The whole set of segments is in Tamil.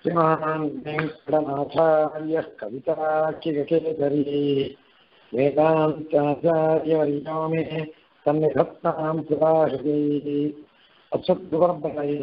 श्रीमान् वेङ्कटनाथार्यः कविताकिगकेसरी वेदान्ताचार्यवर्यो मे सन्निधत्तां सुभाषिती அச்சத்வரம்பரை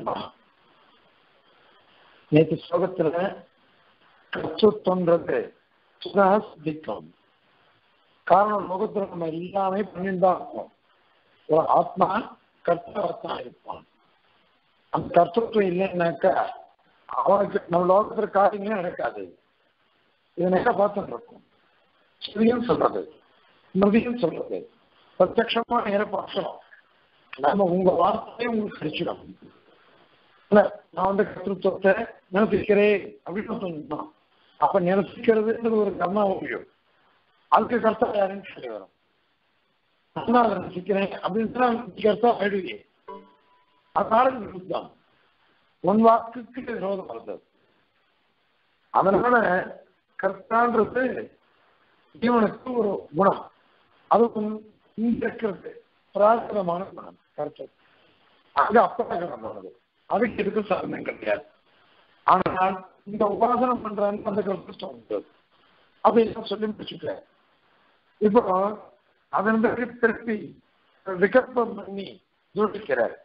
நேற்று ஸ்லோகத்துல கற்றுத்தொன்றது சுதா சித்திக்கும் காரணம் லோகத்துல நம்ம எல்லாமே பண்ணிதான் இருக்கும் ஒரு ஆத்மா கர்த்தாவத்தான் இருப்பான் அந்த கர்த்தத்துவம் இல்லைன்னாக்கா அவனுக்கு நம்ம லோகத்துல காரியங்களே நடக்காது இது நேரம் பார்த்துட்டு இருக்கும் ஸ்ருதியும் சொல்றது ஸ்மிருதியும் சொல்றது பிரத்யமா நேர பார்க்கணும் நம்ம உங்க வார்த்தையே உங்களுக்கு கிடைச்சிடும் இல்ல நான் வந்து கருத்துவத்தை நினைப்பிக்கிறேன் அப்படின்னு சொன்னோம் அப்ப நினைப்பிக்கிறதுன்றது ஒரு கர்மா முடியும் அதுக்கு கர்த்தா யாருன்னு சொல்லி வரும் நான் அதை நினைக்கிறேன் அப்படின்னு கர்த்தா ஆயிடுவீங்க அதனால விருத்தம் உன் வாக்குக்கு விரோதம் வருது அதனால கர்த்தான்றது ஜீவனுக்கு ஒரு குணம் அது இங்க இருக்கிறது பிரார்த்தனமான குணம் கருத்து அது அப்பிரகரமானது அதுக்கு எதுக்கு சாதனம் கிடையாது ஆனால் இந்த உபாசனம் பண்றாங்க அந்த கருத்து உண்டு அப்படின்னு சொல்லி முடிச்சுட்டேன் இப்போ அதன் பிறகு திருப்பி விகல்பம் பண்ணி ஜோடிக்கிறார்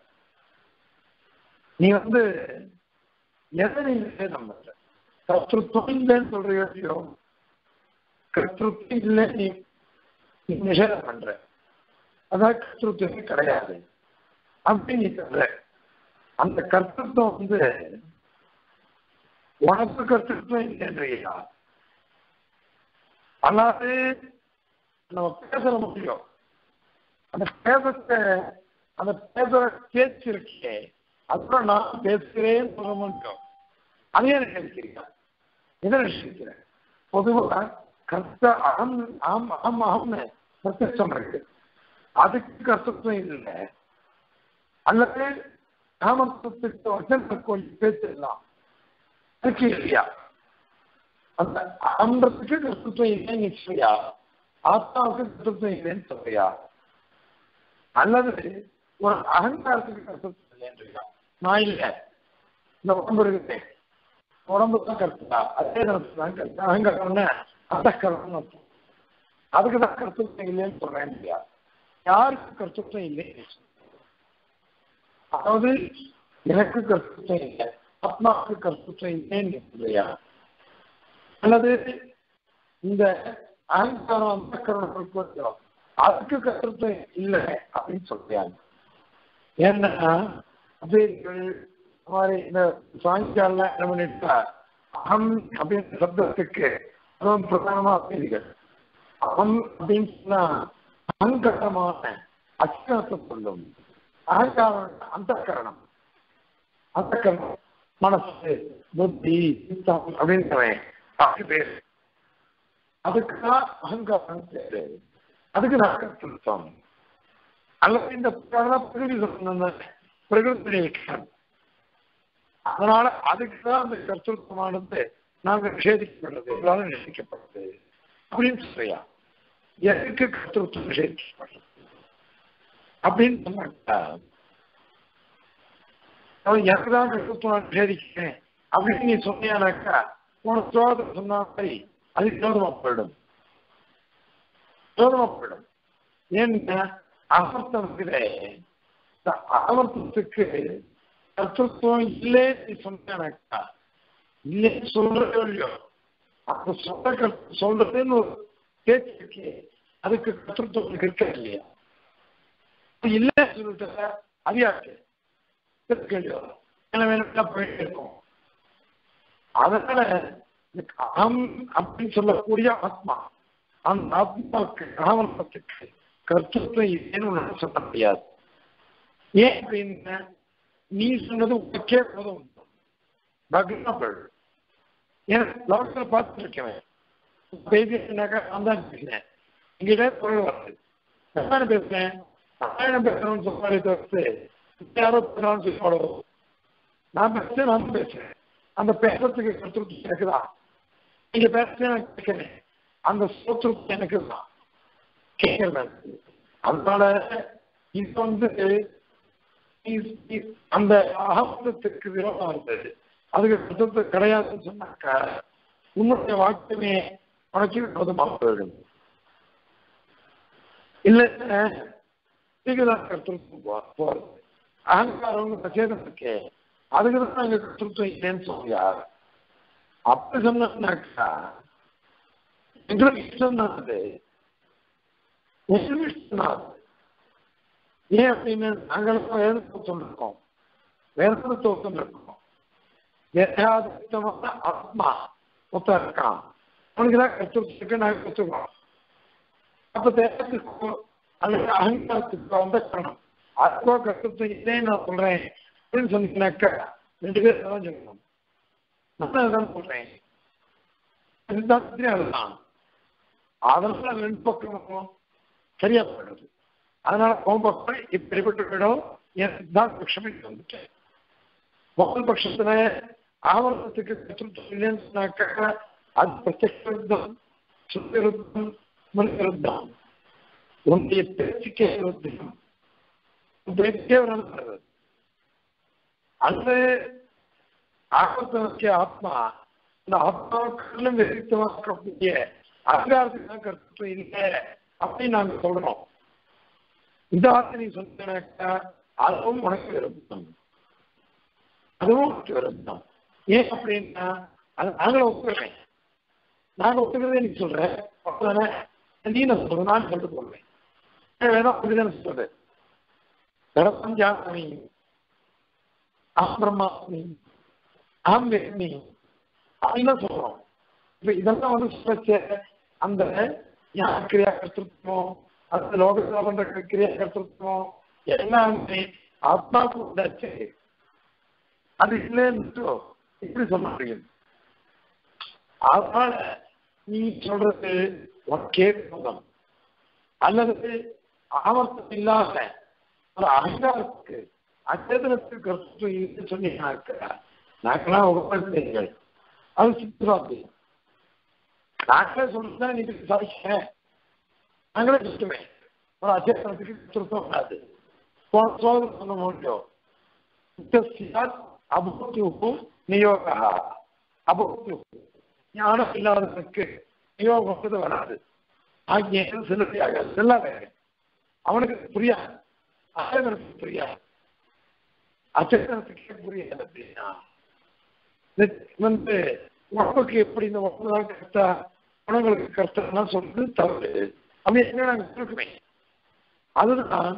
நீ வந்து எதை நீ நிஷேதம் பண்ற கர்த்தத்துவம் இல்லைன்னு சொல்றியோ கர்த்தத்துவம் இல்லை நீ நிஷேதம் பண்ற அதான் கர்த்தத்துவமே கிடையாது அப்படின்னு நீ சொல்ற அந்த கர்த்தத்துவம் வந்து உனக்கு கர்த்தத்துவம் இல்லைன்றியா அல்லாது நம்ம பேச முடியும் அந்த பேசத்தை அந்த பேசுற பேச்சு இருக்கே அதுதான் நான் பேசுகிறேன்னு சொல்ல முடியும் அதையே நினைக்கிறீங்க இதை நினைக்கிறேன் பொதுவாக கர்த்த அகம் அகம் அகம் அகம்னு பிரத்யட்சம் இருக்கு அதுக்கு கர்த்தத்துவம் இல்லை அல்லது காமத்துவத்துக்கு வசனத்துக்கு பேசிடலாம் அதுக்கு இல்லையா அந்த அகன்றதுக்கு கர்த்தத்துவம் இல்லைன்னு சொல்லியா ஆத்மாவுக்கு கர்த்தத்துவம் இல்லைன்னு சொல்றியா அல்லது ஒரு அகங்காரத்துக்கு கர்த்தத்துவம் இல்லைன்றியா நான் இல்லை இந்த உடம்பு இருக்குது உடம்பு தான் கருத்துதா அதே தான் கருத்து அகங்காரம்னா அந்த கருத்து அர்த்தம் அதுக்கு தான் கருத்துவம் இல்லைன்னு சொல்றேன் இல்லையா யாருக்கு கருத்துவம் இல்லை அதாவது எனக்கு கருத்துவம் இல்லை ஆத்மாவுக்கு கருத்துவம் இல்லைன்னு இல்லையா அல்லது இந்த அகங்காரம் அந்த கருணம் அதுக்கு கருத்துவம் இல்லை அப்படின்னு சொல்றாங்க ஏன்னா அபேதிகள் மாதிரி இந்த சாயங்காலம் என்ன பண்ணிட்டா அகம் அப்படின்ற சப்தத்துக்கு அதுவும் பிரதானமா அபேதிகள் அகம் அப்படின்னு சொன்னா அகங்கரமான அச்சினத்தை சொல்லும் அகங்காரம் அந்த கரணம் அந்த கரணம் மனசு புத்தி சித்தம் அப்படின்றவன் அப்படி பேரு அதுக்குதான் அகங்காரம் பேரு அதுக்கு நான் கருத்துத்தம் அல்லது இந்த பிரகிருதி சொன்ன பிரகிருதி விக்ஷம் அதனால அதுக்கு தான் அந்த கருத்துவமானது நாங்கள் நிஷேதிக்கப்படுறது எல்லாரும் நிஷேதிக்கப்படுறது அப்படின்னு சொல்றியா எதுக்கு கருத்துவம் நிஷேதிக்கப்படுறது அப்படின்னு சொன்னாக்கா எனக்கு தான் கருத்துவம் நிஷேதிக்கிறேன் அப்படின்னு நீ சொன்னியானாக்கா உன சோதனை சொன்ன மாதிரி அது விரோதமா போயிடும் விரோதமா போயிடும் ஏன்னா அமர்த்தத்திலே அமர்த்தத்துக்கு கர்த்தத்துவம் இல்லை நீ சொன்னாக்கா இல்லைன்னு சொல்றதோ இல்லையோ அந்த சொல்ற சொல்றதுன்னு ஒரு பேச்சு இருக்கு அதுக்கு கர்த்தத்துவம் இருக்க இல்லையா இல்லை சொல்லிட்டு அறியாது கேள்வியோ என்ன வேணும் போயிட்டு இருக்கும் அதனால அகம் அப்படின்னு சொல்லக்கூடிய ஆத்மா அந்த ஆத்மாவுக்கு ஆவரணத்துக்கு கர்த்தத்துவம் இல்லைன்னு சொல்ல முடியாது ஏன் அப்படின்னு நீ சொன்னது உனக்கே போதும் பக்னாபள் ஏன் லோகத்தில் பார்த்துருக்கேன் பேசினாக்கா நான் தான் பேசினேன் எங்கிட்ட குரல் வருது நான் பேசுறேன் நாராயணம் பேசுறோம்னு சொன்னாலே தவிர்த்து யாரோ பேசுறான்னு சொல்லி நான் பேசுறேன் நான் பேசுறேன் அந்த பேசுறதுக்கு கருத்து எனக்குதான் நீங்க பேசுறேன் நான் கேட்கிறேன் அந்த சோத்திரம் எனக்கு தான் கேட்கிறேன் அதனால இது வந்து அந்த அகமதத்துக்கு விரோதம் இருந்தது அதுக்கு கருத்து கிடையாதுன்னு சொன்னாக்கா உன்னுடைய வாக்கியமே உனக்கு விரோதமாக போயிடும் இல்ல நீங்கதான் கருத்துருத்தம் போறது அகங்காரம் சச்சேதம் இருக்கே அதுக்கு தான் நாங்க கருத்துருத்தம் இல்லைன்னு சொல்லியா அப்படி சொன்னாக்கா எங்களுக்கு இஷ்டம் தான் அது எங்களுக்கு இஷ்டம் தான் அது ஏன் அப்படின்னு நாங்களும் வேதத்தை சொல்லிருக்கோம் வேதத்தை தோக்கம் இருக்கோம் ஏகாதித்தமான ஆத்மா மொத்தம் இருக்கான் அவனுக்கு தான் கற்றுக்கு நாங்கள் கற்றுக்கிறோம் அப்ப தேகத்துக்கோ அல்லது அகங்காரத்துக்கோ வந்த காரணம் அதுக்கோ கற்றுத்தம் இல்லைன்னு நான் சொல்றேன் அப்படின்னு சொன்னீங்கன்னாக்கா ரெண்டு பேர் தான் சொல்லணும் நான் அதான் சொல்றேன் சித்தாந்தத்திலே அதுதான் அதனால ரெண்டு பக்கமும் சரியா போயிடுது அதனால கோம்பக்கம் இப்படிப்பட்ட இடம் என் சித்தாந்த பட்சமே வந்துட்டேன் முதல் பட்சத்துல ஆவரணத்துக்கு கற்றுத்தம் இல்லைன்னு சொன்னாக்கா அது பிரத்யக்ஷ விருத்தம் சுத்த விருத்தம் மன விருத்தம் உன்னுடைய பேச்சுக்கே விருத்தம் பேச்சுக்கே விருந்தது அந்த ஆகத்தனுக்கு ஆத்மா அந்த ஆத்மாவுக்குள்ளும் வெறித்தமாக்கக்கூடிய அதிகாரத்துக்கு தான் கருத்து இல்லை அப்படின்னு நாங்க சொல்றோம் இந்த வார்த்தை நீ சொன்னாக்கா அதுவும் உனக்கு விருப்பம் அதுவும் உனக்கு விருப்பம் ஏன் அப்படின்னா அது நாங்களும் ஒத்துக்கிறேன் நாங்க ஒத்துக்கிறதே நீ சொல்றேன் அப்பதானே நீ நான் சொல்றேன் நான் சொல்லிட்டு போடுறேன் வேணும் அப்படிதானே சொல்றது கடப்பம் ஜாமி அகம் பிரம்மாஸ்மி அகம் வேத்மி அப்படின்லாம் சொல்றோம் இப்ப இதெல்லாம் வந்து சொல்ல அந்த கிரியா கருத்துருக்கமோ அந்த லோகத்தில் பண்ற கிரியா கருத்துருக்கமோ எல்லாமே ஆத்மாவுக்கு உண்டாச்சு அது இல்லைன்னு இப்படி சொல்ல முடியும் அதனால நீ சொல்றது உனக்கே விரோதம் அல்லது ஆவர்த்தம் இல்லாத ஒரு அகங்காரத்துக்கு அச்சேதனத்துக்கு கருத்து இல்லைன்னு சொன்னீங்கன்னாக்க நாங்களாம் உபயோகிங்கள் அது சித்திராத்தி நாங்களே சொல்றதுதான் நீ சாதிக்க நாங்களே சொல்லுமே ஒரு அச்சேதனத்துக்கு திருத்தம் வராது போன சோதனை சொன்ன முடியும் அபூத்தியும் நியோகா அபூத்தியும் ஞானம் இல்லாதவனுக்கு நியோகம் வராது ஆகிய செல்லுபடியாக செல்லாத அவனுக்கு புரியாது அச்சேதனத்துக்கு புரியாது அச்சேதனத்துக்கே புரியாது அப்படின்னா வந்து உடம்புக்கு எப்படி இந்த உடம்பு தான் கருத்தா உணவுகளுக்கு கருத்தெல்லாம் சொல்றது தவறு அப்படி என்ன நாங்கள் சொல்லுமே அதுதான்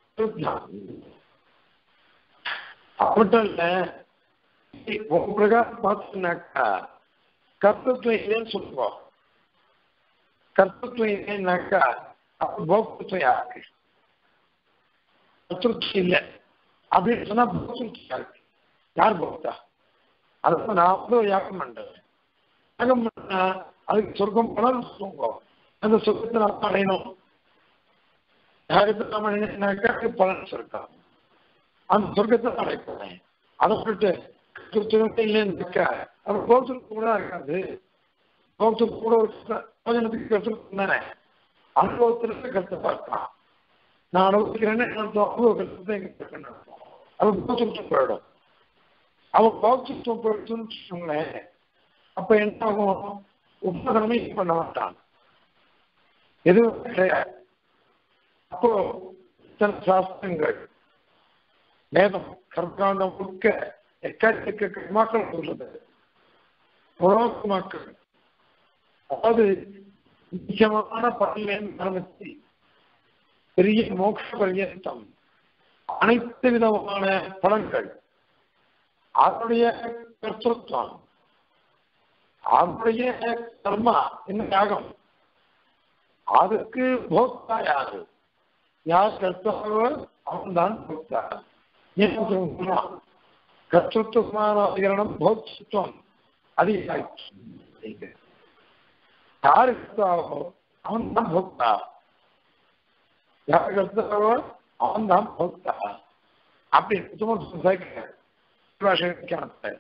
மட்டும் இல்ல உங்க பிரகாரம் பார்த்தோம்னாக்கா கர்த்தத்துவம் இல்லைன்னு சொல்லுவோம் கர்த்தத்துவம் இல்லைன்னாக்கா அப்ப போக்தத்துவம் யாருக்கு கர்த்தத்துவம் இல்லை அப்படின்னு சொன்னா போக்தத்துவம் யாருக்கு யார் போக்தா அதை நான் வந்து யாகம் பண்றேன் யாகம் பண்ணா அதுக்கு சொர்க்கம் போனால் சொல்லுவோம் அந்த சொர்க்கத்தை நான் அடையணும் யாகத்தை நாம் அடையினாக்கா பலன் சொர்க்கம் அந்த சொர்க்கத்தை அடைப்பேன் அதை விட்டு கிறிஸ்துவத்தை இல்லைன்னாக்கா அது கோபத்துக்கு கூட இருக்காது கோபத்துக்கு கூட யோஜனத்துக்கு கருத்து தானே அனுபவத்தில் கருத்தை பார்க்கலாம் நான் அனுபவிக்கிறேன்னு அனுபவ கருத்தை எங்க அது கோபத்துக்கு போயிடும் அவன் கோபத்துவம் போயிடுச்சுன்னு வச்சுக்கோங்களேன் அப்ப என்ன ஆகும் உபகரணமே பண்ண மாட்டான் எதுவும் கிடையாது அப்போ சில சாஸ்திரங்கள் வேதம் கர்காண்டம் முழுக்க எக்கச்சக்க கர்மாக்கள் சொல்றது புரோகமாக்கள் அதாவது நிச்சயமான பலன் ஆரம்பிச்சு பெரிய மோட்ச பர்யந்தம் அனைத்து விதமான பலன்கள் அதனுடைய கர்த்தத்துவம் அவனுடைய கர்மா என்ன யாகம் அதுக்கு போக்தா யாரு யார் கர்த்தாவோ அவன் தான் போக்தா கர்த்தத்துவமானம் போக்திருவம் அதிகாரி யாரு கர்த்தாவோ அவன் தான் போக்தா யார் கர்த்தாவோ அவன் தான் போக்தா அப்படி சும்மா பாஷை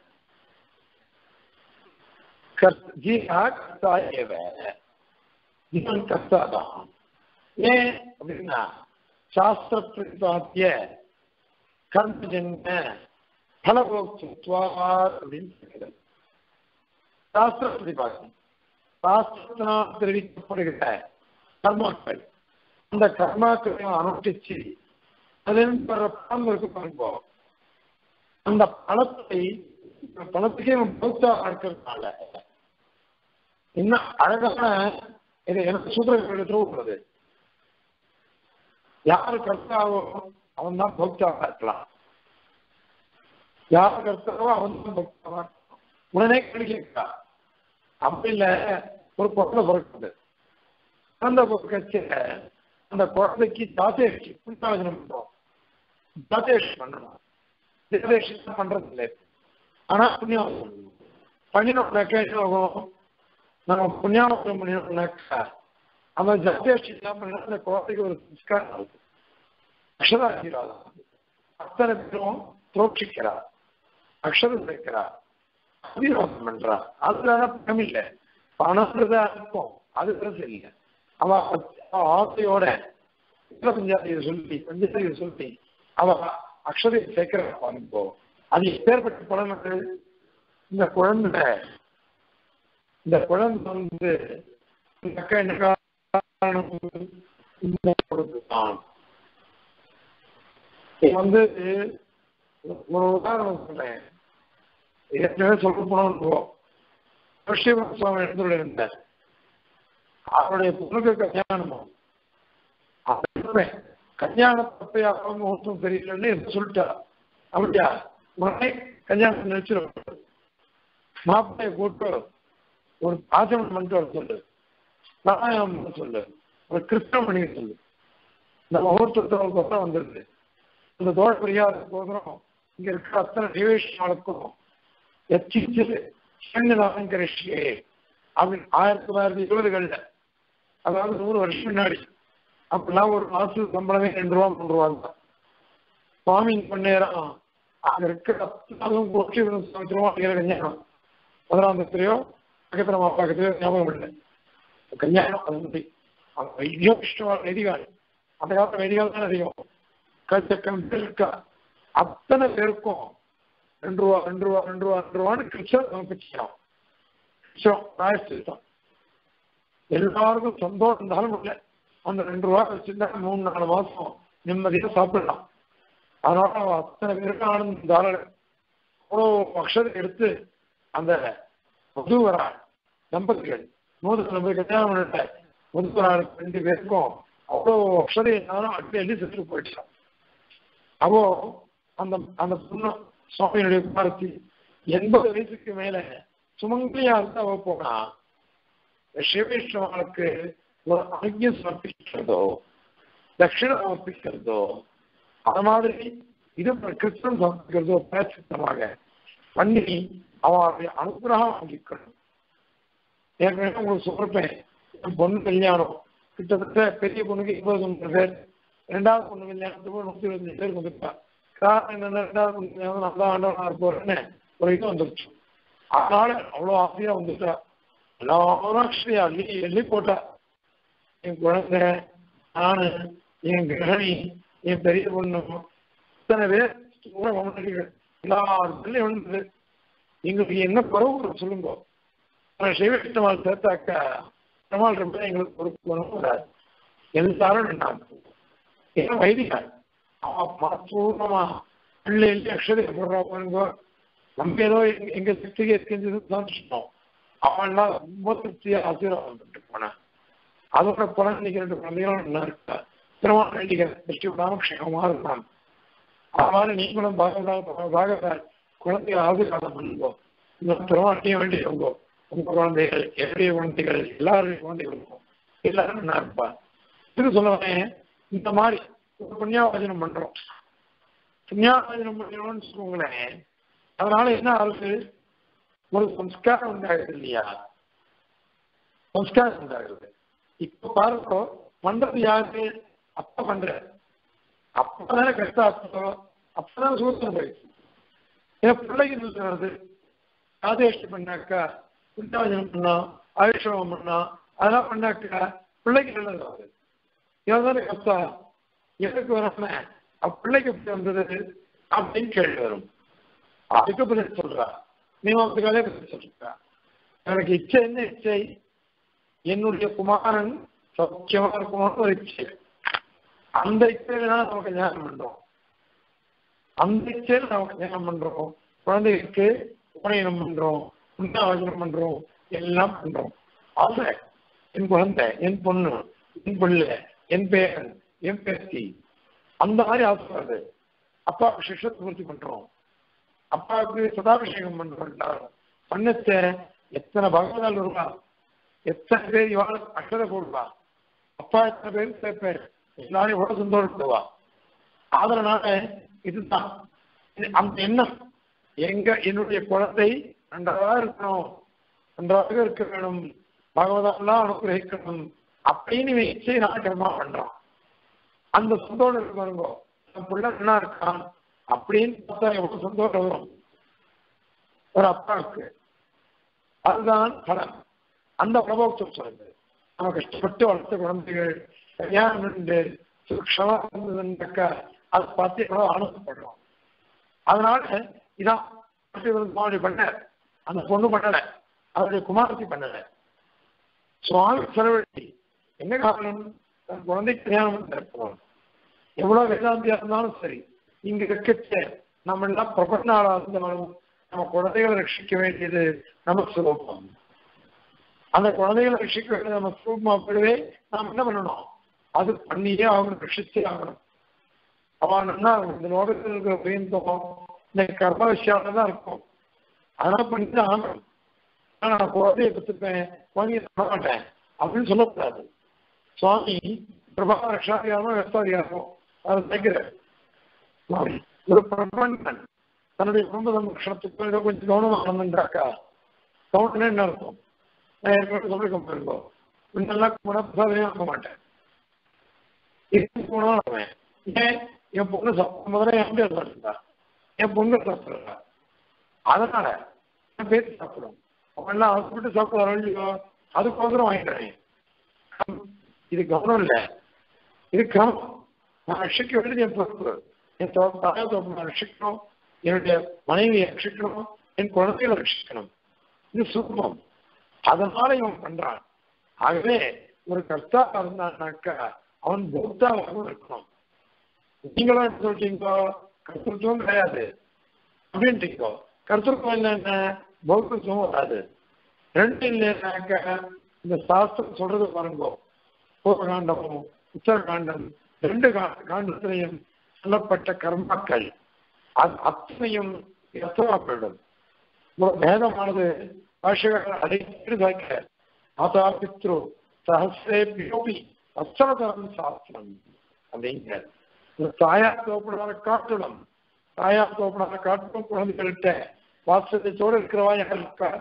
ஜீவா கர்த்தா ஏவ ஜீவன் கர்த்தா தான் ஏன் அப்படின்னா சாஸ்திர பிரதிபாத்திய கர்மஜன்ம பலபோக்துவார் அப்படின்னு சொல்கிறது சாஸ்திர பிரதிபாகம் சாஸ்திரத்தினால் தெரிவிக்கப்படுகிற கர்மாக்கள் அந்த கர்மாக்களையும் அனுஷ்டிச்சு அதிலிருந்து வர்ற பணம் இருக்கு பாருங்க அந்த பணத்தை பணத்துக்கே பௌத்தா இருக்கிறதுனால இன்னும் அழகான இதை எனக்கு சூத்திரங்கள் உள்ளது யாரு கர்த்தாவோ அவன் தான் பௌத்தாவா இருக்கலாம் யார் கர்த்தாவோ அவன் தான் பௌத்தாவா இருக்கலாம் உடனே கேட்கிறா அப்படி இல்ல ஒரு குழந்தை பிறக்குது குழந்தை பிறக்கச்சு அந்த குழந்தைக்கு ஜாதேஷி புண்ணியாவசனம் பண்றோம் ஜாதேஷ் பண்ணணும் ஜாதேஷி பண்றது இல்லை ஆனா புண்ணியாவசனம் பண்ணினோம்னாக்கா என்ன ஆகும் நம்ம புண்ணியாவசனம் பண்ணினோம்னாக்கா அந்த ஜாதேஷி என்ன பண்ணா அந்த குழந்தைக்கு ஒரு சம்ஸ்காரம் ஆகுது அக்ஷராசீர்வாதம் அத்தனை பேரும் துரோட்சிக்கிறார் அக்ஷரம் வைக்கிறார் அபிரோதம் பண்றா அதுல பணம் இல்லை பணம்ன்றதா இருக்கும் அது பிரச்சனை இல்லை அவ அவ ஆசையோட பஞ்சாதியை சொல்லி பஞ்சாதியை சொல்லி அவ அக்ஷரை சேர்க்கிற பாருங்கோ அது எப்பேற்பட்ட படம் அது இந்த குழந்தை இந்த குழந்தை வந்து இந்த அக்கா என்ன காரணம் இந்த கொடுத்துதான் வந்து ஒரு உதாரணம் சொல்றேன் ஏற்கனவே சொல்ல போனோம் ரிஷிவன் சுவாமி இடத்துல இருந்தேன் அவருடைய பொண்ணுக்கு கல்யாணமும் கல்யாணம் தப்பையாக முகூர்த்தம் தெரியலன்னு எடுத்து சொல்லிட்டா அப்படியா உடனே கல்யாணம் நினைச்சிடும் மாப்பிள்ளைய கூட்டு ஒரு ஆச்சமன் பண்ணிட்டு வர சொல்லு நாராயணம் பண்ண சொல்லு ஒரு கிருஷ்ணம் பண்ணிக்க சொல்லு இந்த முகூர்த்தத்தோட வந்துருது இந்த தோழ பரிகாரத்துக்கோசரம் இங்க இருக்கிற அத்தனை நிவேஷங்களுக்கும் எச்சிச்சது சங்கநாதன் கரிஷியே அப்படின்னு ஆயிரத்தி தொள்ளாயிரத்தி இருபதுகள்ல அதாவது நூறு வருஷம் முன்னாடி அப்பெல்லாம் ஒரு மாசு சம்பளமே ரெண்டு ரூபா மூணு ரூபா தான் சுவாமி பண்ணேரம் அங்க இருக்கிற அத்தனாலும் கோஷ்டி சமைச்சிருவோம் கல்யாணம் முதலாம் தத்திரையோ பக்கத்துல பக்கத்துலயோ ஞாபகம் இல்லை கல்யாணம் அது மாதிரி அவங்க வைத்தியம் இஷ்டமான நெதிகால் அந்த காலத்துல நெதிகால் தான் அதிகம் கச்சக்கம் இருக்கா அத்தனை பேருக்கும் ரெண்டு ரூபா ரெண்டு ரூபா ரெண்டு ரூபா ரெண்டு ரூபான்னு கிருஷ்ணன் சமர்ப்பிச்சிடும் கிருஷ்ணம் பிராயசித்தம் எல்லாருக்கும் சந்தோஷம் இருந்தாலும் இல்லை அந்த ரெண்டு ரூபா வச்சுருந்தா மூணு நாலு மாசம் நிம்மதியாக சாப்பிடலாம் அதனால அவன் அத்தனை பேருக்கு ஆனந்தம் தாராள அவ்வளோ அக்ஷதை எடுத்து அந்த மதுவரா தம்பதிகள் நூறு நம்பர் கல்யாணம் பண்ணிட்ட மதுவராள் ரெண்டு பேருக்கும் அவ்வளோ அக்ஷதை எல்லாரும் அடி அடி செத்து போயிட்டான் அப்போ அந்த அந்த பொண்ணு சுவாமியினுடைய குமாரத்தி எண்பது வயசுக்கு மேல சுமங்கலியா இருந்தா அவ போனா சிவவிஷ்ணவனுக்கு ஒரு அனுகியம் சமர்ப்பிக்கிறதோ தட்சிணம் சமர்ப்பிக்கிறதோ அது மாதிரி இது கிருஷ்ணன் சமர்ப்பிக்கிறதோ பிரச்சித்தமாக பண்ணி அவருடைய அனுகிரகம் வாங்கிக்கணும் ஏற்கனவே உங்களுக்கு சொல்றேன் என் பொண்ணு கல்யாணம் கிட்டத்தட்ட பெரிய பொண்ணுக்கு இருபது ஒன்பது பேர் ரெண்டாவது பொண்ணு கல்யாணத்துக்கு நூத்தி இருபத்தஞ்சு பேர் வந்துருப்பா காரணம் என்னன்னா ரெண்டாவது பொண்ணு கல்யாணம் நல்லா ஆண்டவனா இருப்போம்னு ஒரு இது வந்துருச்சு அதனால அவ்வளோ ஆசையா வந்துட்டா எல்லாரும் அக்ஷரி அள்ளி எள்ளி போட்டா என் குழந்தை நானு என் கிரகணி என் பெரிய பொண்ணு இத்தனை பேர் கூட மம்மடிகள் எல்லாருக்கும் விழுந்தது எங்களுக்கு என்ன குறவு சொல்லுங்க சிவகிருஷ்ணமால் சேர்த்தாக்கா பெருமாள் ரொம்ப எங்களுக்கு பொறுப்பு வராது எல்லாரும் நின்னாங்க ஏன் வைதிகள் அவன் பூர்ணமா பிள்ளைகள் அக்ஷதை போடுறா பாருங்க நம்ம ஏதோ எங்க சக்திக்கு இருக்கின்றது சந்தோஷம் அவன்லாம் ரொம்ப திருப்தியா ஆசீர்வாதம் பண்ணிட்டு போனான் அதோட குழந்தைக்கு ரெண்டு குழந்தைகளும் நல்லா இருக்கா திருமணம் வேண்டிய திருஷ்டி விடாம க்ஷேமமா இருக்கணும் அது மாதிரி நீங்களும் பாகவதா பாகவதா குழந்தைய ஆசீர்வாதம் பண்ணுவோம் இந்த திருமணத்தையும் வேண்டியவங்க உங்க குழந்தைகள் என்னுடைய குழந்தைகள் எல்லாருடைய குழந்தைகளுக்கும் எல்லாரும் நல்லா இருப்பா இது சொல்லுவேன் இந்த மாதிரி ஒரு புண்ணியாவச்சனம் பண்றோம் புண்ணியாவச்சனம் பண்ணணும்னு சொல்லுங்களேன் அதனால என்ன ஆகுது ஒரு சம்ஸ்காரம் உண்டாகுது இல்லையா சம்ஸ்காரம் உண்டாகுது இப்ப பாருங்க பண்றது யாரு அப்ப பண்ற அப்பதானே கஷ்டம் அப்பதான் சூத்திரம் போயிடுச்சு ஏன்னா பிள்ளைக்கு வருது ஆதேஷ்டி பண்ணாக்கா புண்ணியாவச்சனம் பண்ணா ஆயுஷம் பண்ணா அதெல்லாம் பண்ணாக்கா பிள்ளைக்கு நல்லது வருது இவன் தானே கஷ்டம் எனக்கு வராம பிள்ளைக்கு எப்படி வந்தது அப்படின்னு கேள்வி வரும் அதுக்கு பதில் சொல்றா மீமாசைகளே பதில் சொல்றா எனக்கு இச்சை என்ன இச்சை என்னுடைய குமாரன் சௌக்கியமா இருக்கணும்னு ஒரு இச்சை அந்த இச்சையில தான் நமக்கு ஞானம் பண்றோம் அந்த இச்சையில நமக்கு ஞானம் பண்றோம் குழந்தைகளுக்கு உபநயனம் பண்றோம் உண்டாவசனம் பண்றோம் எல்லாம் பண்றோம் ஆசை என் குழந்தை என் பொண்ணு என் பிள்ளை என் பேரன் என் பேத்தி அந்த மாதிரி ஆசை வருது அப்பாவுக்கு சிஷ்யத்தை பூர்த்தி பண்றோம் அப்பாவுக்கு சதாபிஷேகம் பண்றோம் பண்ணத்தை எத்தனை பகவதால் வருவா எத்தனை பேர் இவாள அக்கறை போடுவா அப்பா எத்தனை பேர் சேர்ப்பார் எல்லாரும் எவ்வளவு சந்தோஷப்படுவா அதனால இதுதான் இது- அந்த எண்ணம் எங்க என்னுடைய குழந்தை நன்றாக இருக்கணும் நன்றாக இருக்க வேணும் பகவதெல்லாம் அனுகிரகிக்கணும் அப்படின்னு வச்சு நான் கர்மா பண்றான் அந்த சந்தோஷம் இருக்கு பாருங்க என் பிள்ளை நல்லா இருக்கான் அப்படின்னு பார்த்தா எவ்வளவு சந்தோஷம் வரும் ஒரு அப்பாவுக்கு அதுதான் பலன் அந்த பிரபோக்தம் சொல்லுது நம்ம கஷ்டப்பட்டு வளர்த்த குழந்தைகள் கல்யாணம் இருந்து சுரக்ஷமா இருந்ததுன்னாக்கா அதை பார்த்து எவ்வளவு ஆனந்தப்படுறோம் அதனால இதான் சுவாமி பண்ணார் அந்த பொண்ணு பண்ணல அவருடைய குமாரத்தி பண்ணல சுவாமி செலவழி என்ன காரணம் தன் குழந்தை கல்யாணம் பண்ணி தரப்போம் எவ்வளவு வேதாந்தியா இருந்தாலும் சரி இங்க இருக்கச்ச நம்ம எல்லாம் பிரபன்னாளா இருந்தாலும் நம்ம குழந்தைகளை ரட்சிக்க வேண்டியது நம்ம சுலபம் அந்த குழந்தைகளை ரட்சிக்க வேண்டியது நம்ம சுலபமா போயிடவே நாம் என்ன பண்ணணும் அது பண்ணியே ஆகணும் ரட்சிச்சே ஆகணும் அவன் என்ன இந்த லோகத்தில் இருக்கிற பயந்தோம் இந்த கர்ம விஷயம் தான் இருக்கும் அதெல்லாம் பண்ணி தான் ஆகணும் ஆனா நான் குழந்தைய பெற்றுப்பேன் குழந்தைய தர மாட்டேன் அப்படின்னு சொல்லக்கூடாது சுவாமி பிரபா ரக்ஷாதிகாரமோ விவசாயிகாரமோ அதை நினைக்கிறார் ஒரு பிரபஞ்சன் தன்னுடைய குடும்ப சம்ரக்ஷணத்துக்கு ஏதோ கொஞ்சம் கவனமாக நடந்துட்டாக்கா கவனம் என்ன இருக்கும் நான் ஏற்கனவே சொல்லிருக்கேன் பாருங்க முன்னெல்லாம் போனால் பிரசாதமே வாங்க மாட்டேன் இது போனாலும் அவன் ஏன் என் பொண்ணு சாப்பிடும் முதல்ல என் பேர் சாப்பிடுறா என் பொண்ணு சாப்பிடுறா அதனால என் பேர் சாப்பிடும் அவன் எல்லாம் ஹாஸ்பிட்டல் சாப்பிட இல்லையோ அதுக்கோசரம் வாங்கிக்கிறேன் இது கவனம் இல்லை இது கிரமம் நான் ரட்சிக்க வேண்டியது என் பொறுப்பு என் தோ- தாயா தோப்பு நான் ரட்சிக்கணும் என்னுடைய மனைவியை ரட்சிக்கணும் என் குழந்தைகளை ரட்சிக்கணும் இது சுத்தம் அதனால இவன் பண்றான் ஆகவே ஒரு கர்த்தா இருந்தான்னாக்கா அவன் பௌத்தாவாகவும் இருக்கணும் நீங்களும் என்ன சொல்றீங்கோ கர்த்தத்துவம் கிடையாது அப்படின்ட்டீங்கோ கர்த்தத்துவம் இல்லைன்னா பௌத்தத்துவம் வராது ரெண்டு இல்லைன்னாக்கா இந்த சாஸ்திரம் சொல்றது பாருங்கோ பூர்வகாண்டமும் உத்தரகாண்டம் ரெண்டு கா- காண்டத்திலையும் சொல்லப்பட்ட கர்மாக்கள் அது அத்தனையும் எத்தமா போயிடும் ஒரு வேதமானது பாஷகாரர் அடைத்து வைக்க மாதா பித்ரு சஹசிரே பியோபி அச்சரதரம் சாஸ்திரம் அப்படிங்கிற இந்த தாயார் தோப்பினால காட்டணும் தாயார் தோப்பினால காட்டணும் குழந்தைகள்கிட்ட வாசத்தோடு இருக்கிறவா யார் இருக்கா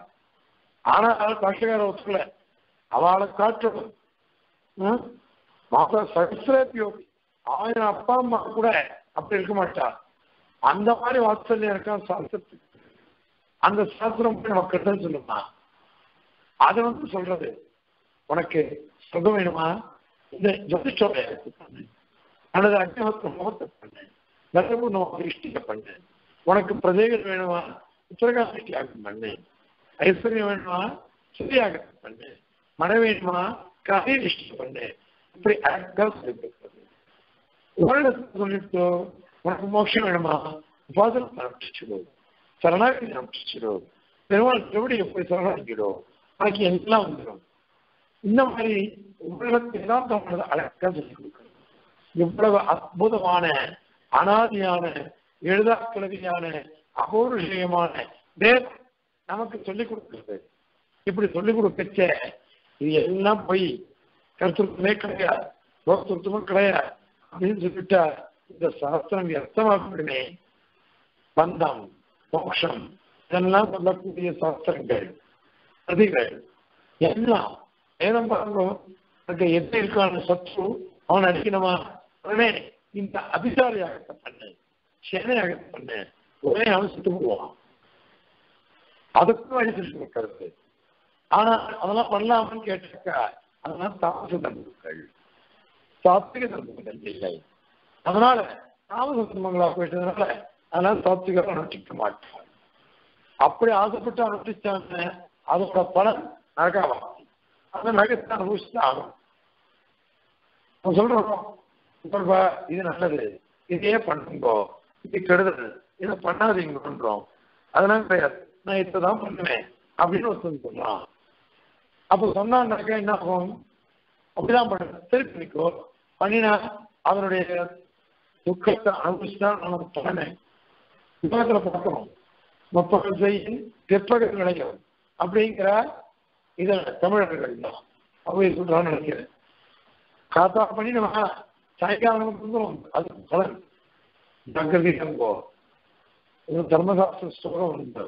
ஆனால் பாஷகார ஒத்துக்கல அவளை காட்டணும் ம்? மாதா சஹசிரே பியோபி ஆயிரம் அப்பா அம்மா கூட அப்படி இருக்க மாட்டா அந்த மாதிரி வாத்சல்யம் இருக்கான் சாஸ்திரத்துக்கு அந்த சாஸ்திரம் போய் நமக்கு தான் சொல்லுமா அது வந்து சொல்றது உனக்கு சுகம் வேணுமா இந்த ஜோதிஷோட பண்ணு அல்லது அக்னிஹோத்திர முகத்தை பண்ணு நரம்பு நோக்கு இஷ்டிக்க பண்ணு உனக்கு பிரஜைகள் வேணுமா உத்தரகாசி யாகம் பண்ணு ஐஸ்வர்யம் வேணுமா சிறியாகத்தை பண்ணு மழை வேணுமா காலையில் இஷ்டிக்க பண்ணு இப்படி அழகா சொல்லிருக்கிறது உலகத்துக்கு சொல்லிட்டு உனக்கு மோட்சம் வேணுமா உபாசனம் அனுப்பிச்சிடும் சரணாகதி அனுப்பிச்சிடும் பெருமாள் திருவடியை போய் சரணாகிடும் உனக்கு எல்லாம் வந்துடும் இந்த மாதிரி உலகத்தை எல்லாம் தம்மது அழகா சொல்லிக் கொடுக்கணும் இவ்வளவு அற்புதமான அனாதியான எழுதாக்கிழமையான அபௌருஷயமான வேதம் நமக்கு சொல்லிக் கொடுக்கிறது இப்படி சொல்லிக் கொடுக்கச்ச இது எல்லாம் போய் கருத்துருத்தமே கிடையாது லோகத்துருத்தமும் கிடையாது அப்படின்னு சொல்லிட்டா இந்த சாஸ்திரம் வியர்த்தமாகப்படுமே பந்தம் மோட்சம் இதெல்லாம் சொல்லக்கூடிய சாஸ்திரங்கள் பிரதிகள் எல்லாம் வேதம் பாருங்க அங்க எது இருக்கான சத்ரு அவன் அடிக்கணுமா உடனே இந்த அபிசாரியாகத்தை பண்ணு சேனையாகத்தை பண்ணு ஒரே அவசத்து போவான் அதுக்கும் வழி சொல்லி கொடுக்கறது ஆனா அதெல்லாம் பண்ணலாமான்னு கேட்டாக்கா அதெல்லாம் தாமச தர்மங்கள் சாத்விக தர்மங்கள் இல்லை அதனால தாமச தர்மங்களா போயிட்டதுனால அதெல்லாம் சாத்விகம் அனுஷ்டிக்க மாட்டான் அப்படி ஆசைப்பட்டு அனுஷ்டிச்சாங்க அதோட பலன் நரகாவாசி அந்த நரகத்தை அனுபவிச்சுட்டு ஆகும் நம்ம சொல்றோம் இப்ப இது நல்லது இதையே பண்ணுங்கோ இது கெடுதல் இதை பண்ணாதீங்கன்றோம் அதெல்லாம் கிடையாது நான் இதைதான் பண்ணுவேன் அப்படின்னு ஒருத்தன் சொல்றான் அப்ப சொன்னான்னாக்கா என்ன ஆகும் அப்படிதான் பண்ண சரி பண்ணிக்கோ பண்ணினா அவனுடைய துக்கத்தை அனுபவிச்சுதான் நமக்கு பலனை உலகத்துல பார்க்கணும் முப்பகல் செய்யும் பிற்பகல் விளையும் அப்படிங்கிற இத தமிழர்கள் தான் அப்படி சொல்றான்னு நினைக்கிறேன் காத்தா பண்ணி நம்ம சாயங்காலம் நமக்கு வந்துடும் அது பலன் ஜாகிரதை அங்கோ இது தர்மசாஸ்திர ஸ்லோகம் உண்டு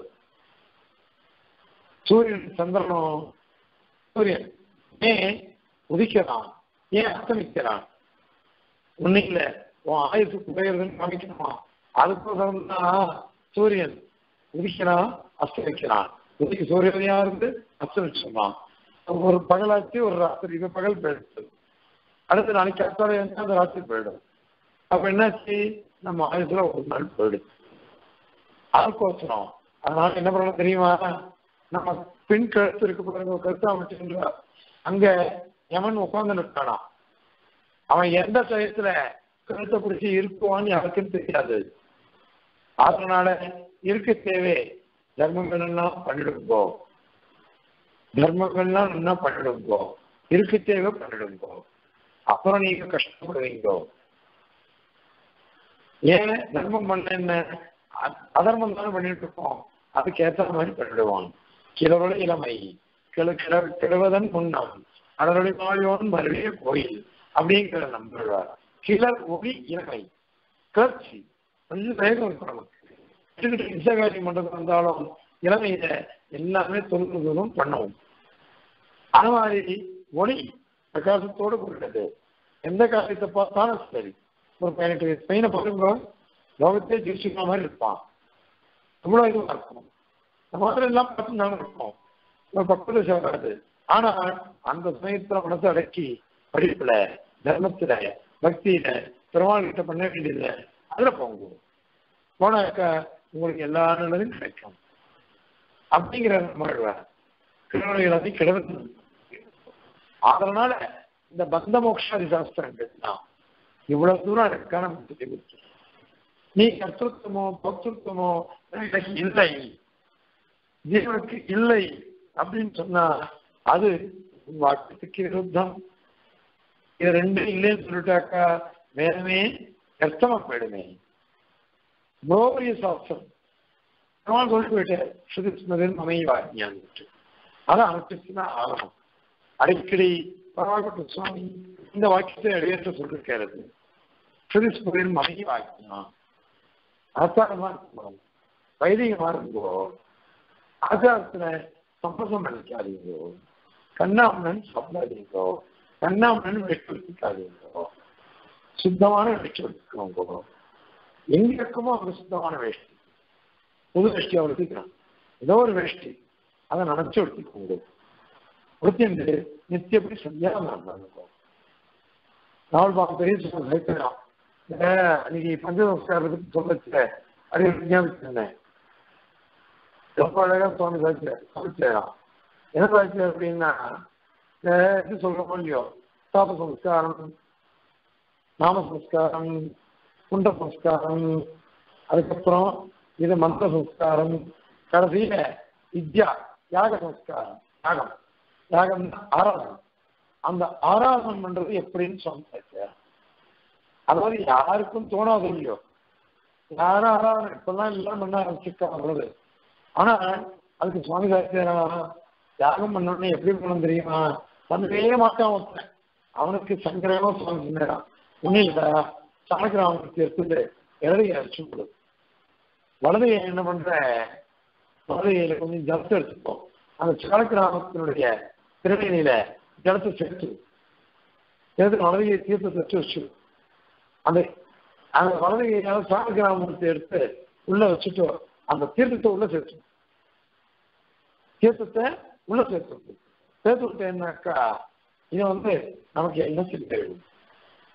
சூரியன் சந்திரனும் சூரியன் ஏன் உதிக்கிறான் ஏன் அஸ்தமிக்கிறான் ஒன்னும் இல்ல உன் ஆயுசு குறையிறதுன்னு காமிக்கணுமா அதுக்கோசரம் தான் சூரியன் உதிக்கிறான் அஸ்தமிக்கிறான் உதிக்கு சூரியனையா இருந்து அஸ்தமிச்சிருந்தான் ஒரு பகலாச்சு ஒரு ராத்திரி இப்ப பகல் போயிடுச்சு அடுத்த நாளைக்கு அடுத்த அந்த ராத்திரி போயிடும் அப்ப என்னாச்சு நம்ம ஆயுசுல ஒரு நாள் போயிடுச்சு அதுக்கோசரம் அதனால என்ன பண்ணணும் தெரியுமா நம்ம பின் கழுத்து இருக்க பாருங்க கருத்து அமைச்சுன்றா அங்க எவன் உட்கார்ந்து நிற்கானா அவன் எந்த டயத்துல கழுத்தை பிடிச்சி இருக்குவான்னு யாருக்கும் தெரியாது அதனால இருக்க தேவை தர்மங்கள் எல்லாம் பண்ணிடுங்கோ தர்மங்கள்லாம் என்ன பண்ணிடுங்கோ இருக்க தேவை பண்ணிடுங்கோ அப்புறம் நீங்க கஷ்டப்படுவீங்கோ ஏன் தர்மம் பண்ண என்ன அதர்மம் தானே பண்ணிட்டு இருக்கோம் அதுக்கு ஏற்ற மாதிரி பண்ணிடுவான் கிழவருடைய இளமை கிள கிள கிழவதன் முன்னம் அதனுடைய மாயோன் மறுபடிய கோயில் அப்படிங்கிற நம்புவார் கிளர் ஒளி இளமை கிளர்ச்சி கொஞ்சம் வேகம் இருக்கும் நமக்கு இசகாரியம் பண்றது வந்தாலும் இளமையில எல்லாமே தொழில்நுட்பம் பண்ணுவோம் அது மாதிரி ஒளி பிரகாசத்தோடு கூடியது எந்த காரியத்தை பார்த்தாலும் சரி ஒரு பதினெட்டு வயசு பையனை பாருங்க லோகத்தையே ஜெயிச்சுக்கிற மாதிரி இருப்பான் அவ்வளோ இதுவாக இருக்கும் நம்ம மாதிரி எல்லாம் பார்த்து நாங்கள் இருப்போம் ஒரு பக்கத்து சேராது ஆனா அந்த சமயத்துல மனசு அடக்கி படிப்புல தர்மத்துல பக்தியில பெருமாள் கிட்ட பண்ண வேண்டியதுல அதுல போங்க போனாக்கா உங்களுக்கு எல்லா நல்லதும் கிடைக்கும் அப்படிங்கிற வாழ்வார் திருநெல்வேலி கிடவது அதனால இந்த பந்த மோக்ஷாதி சாஸ்திரங்கள் தான் இவ்வளவு தூரம் அதுக்கான நமக்கு சொல்லி கொடுத்து நீ கர்த்தத்துவமோ பக்திருத்தமோ எனக்கு இல்லை ஜீவனுக்கு இல்லை அப்படின்னு சொன்னா அது வாக்கியத்துக்கு விருத்தம் இது ரெண்டும் இல்லைன்னு சொல்லிட்டாக்கா வேறமே கஷ்டமா போயிடுமே கோரிய சாஸ்திரம் பெருமாள் சொல்லி போயிட்டார் ஸ்ருதி ஸ்மதன் அமைவாஜ்யான்ட்டு அதை அனுப்பிச்சுன்னா ஆகணும் அடிக்கடி பரவாயில்ல சுவாமி இந்த வாக்கியத்தை இடையேற்ற சொல்லிருக்கிறது ஸ்ருதி ஸ்மதன் அமைவாஜ்யா ஆச்சாரமா இருக்கணும் வைதிகமா இருந்தோ ஆச்சாரத்துல சம்பசம் பண்ணிக்காதீங்கோ கண்ணாமணன் சாப்பிடாதீங்கோ கண்ணாமணன் வெட்டு வச்சுக்காதீங்கோ சுத்தமான வெட்டு வச்சுக்கோங்க எங்க இருக்குமோ அங்க சுத்தமான வேஷ்டி புது வேஷ்டி அவள் எடுத்துக்கிறான் ஏதோ ஒரு வேஷ்டி அதை நினைச்சு எடுத்துக்கோங்க உடுத்திண்டு நித்தியப்படி சரியா நடந்தாங்க நாவல் பார்க்க பெரிய சொல்ல சேர்க்கிறான் அன்னைக்கு பஞ்சநமஸ்காரத்துக்கு சொல்லச்சு அது ஞாபகம் ரொம்ப அழகா சுவாமி சாட்சியார் சமைச்சாராம் என்ன சாட்சியார் அப்படின்னா இது சொல்றோமோ இல்லையோ தாப சம்ஸ்காரம் நாம சம்ஸ்காரம் குண்ட சம்ஸ்காரம் அதுக்கப்புறம் இது மந்திர சம்ஸ்காரம் கடைசியில வித்யா யாக சம்ஸ்காரம் யாகம் யாகம் ஆராதனம் அந்த ஆராதனம் பண்றது எப்படின்னு சொன்னாச்சு அதாவது யாருக்கும் தோணாது இல்லையோ யாரும் ஆராதனை இப்பெல்லாம் எல்லாம் பண்ண ஆரம்பிச்சிருக்கா வர்றது ஆனா அதுக்கு சுவாமி சாட்சியாரா யாகம் பண்ணணும்னு எப்படி பண்ணணும் தெரியுமா பண்ணவே மாட்டான் ஒருத்தன் அவனுக்கு சங்கரமா சுவாமி சொன்னான் ஒன்னும் இல்லடா சாணக்கிராமத்தை எடுத்துட்டு இடதையை அடிச்சு கொடு வலதையை என்ன பண்ற வலதையில கொஞ்சம் ஜலத்தை எடுத்துப்போம் அந்த சாணக்கிராமத்தினுடைய திருநெல்லியில ஜலத்தை சேர்த்து சேர்த்து வலதையை தீர்த்து தச்சு வச்சு அந்த அந்த வலதையால சாணக்கிராமத்தை எடுத்து உள்ள வச்சுட்டு அந்த தீர்த்தத்தை உள்ள சேர்த்து தீர்த்தத்தை உள்ள சேர்த்து சேர்த்து விட்டேன்னாக்கா இது வந்து நமக்கு என்ன செய்ய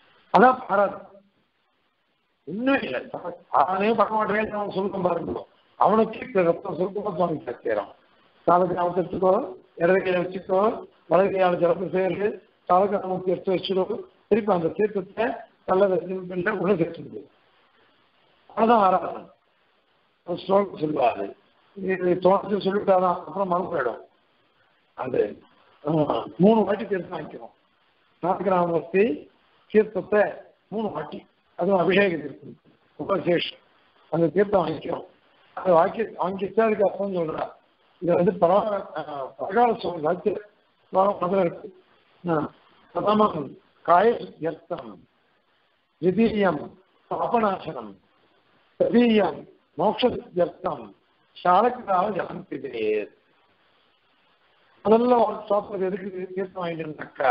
அதான் பாராது இன்னும் இல்லை ஆனே பண்ண மாட்டேன்னு நம்ம சொல்லுவோம் பாருங்க அவனுக்கு இப்ப ரத்தம் சுருக்கமா சுவாமி சத்திரம் சாலக்கு நாமத்தை எடுத்துக்கோ இடது கையை வச்சுக்கோ வலது கையால் ஜலத்தை சேரு சாலக்கு நாமத்தை எடுத்து வச்சுக்கோ திருப்பி அந்த தீர்த்தத்தை நல்ல உள்ள சேர்த்துது அவ்வளவுதான் ஆராதனை ஒரு ஸ்லோகம் சொல்லுவாரு இது தோணத்து சொல்லிவிட்டாதான் அப்புறம் மனசு போயிடும் அது ஆஹ், மூணு வாட்டி தீர்த்தம் வாங்கிக்கிறோம் நாட்டுக்கிராமஸ்தி தீர்த்தத்தை மூணு வாட்டி அதுவும் அபிஷேக தீர்த்தம் ரொம்ப விசேஷம் அந்த தீர்த்தம் வாங்கிக்கிறோம் அது வாங்கி வாங்கிட்டு அதுக்கு அர்த்தம் சொல்றா இது வந்து பரவ பரகால சொல்ல மதுரை இருக்கு ஆஹ், பிரதமம் காயர்த்தம் द्वितीयं पापनाशनं तृतीयं मोक्षत्यर्थं शालक्राव जलं पिबेत् முதல்ல ஒரு சாப்பிட்றது எதுக்கு தீர்த்தம் வாங்கிட்டுனாக்கா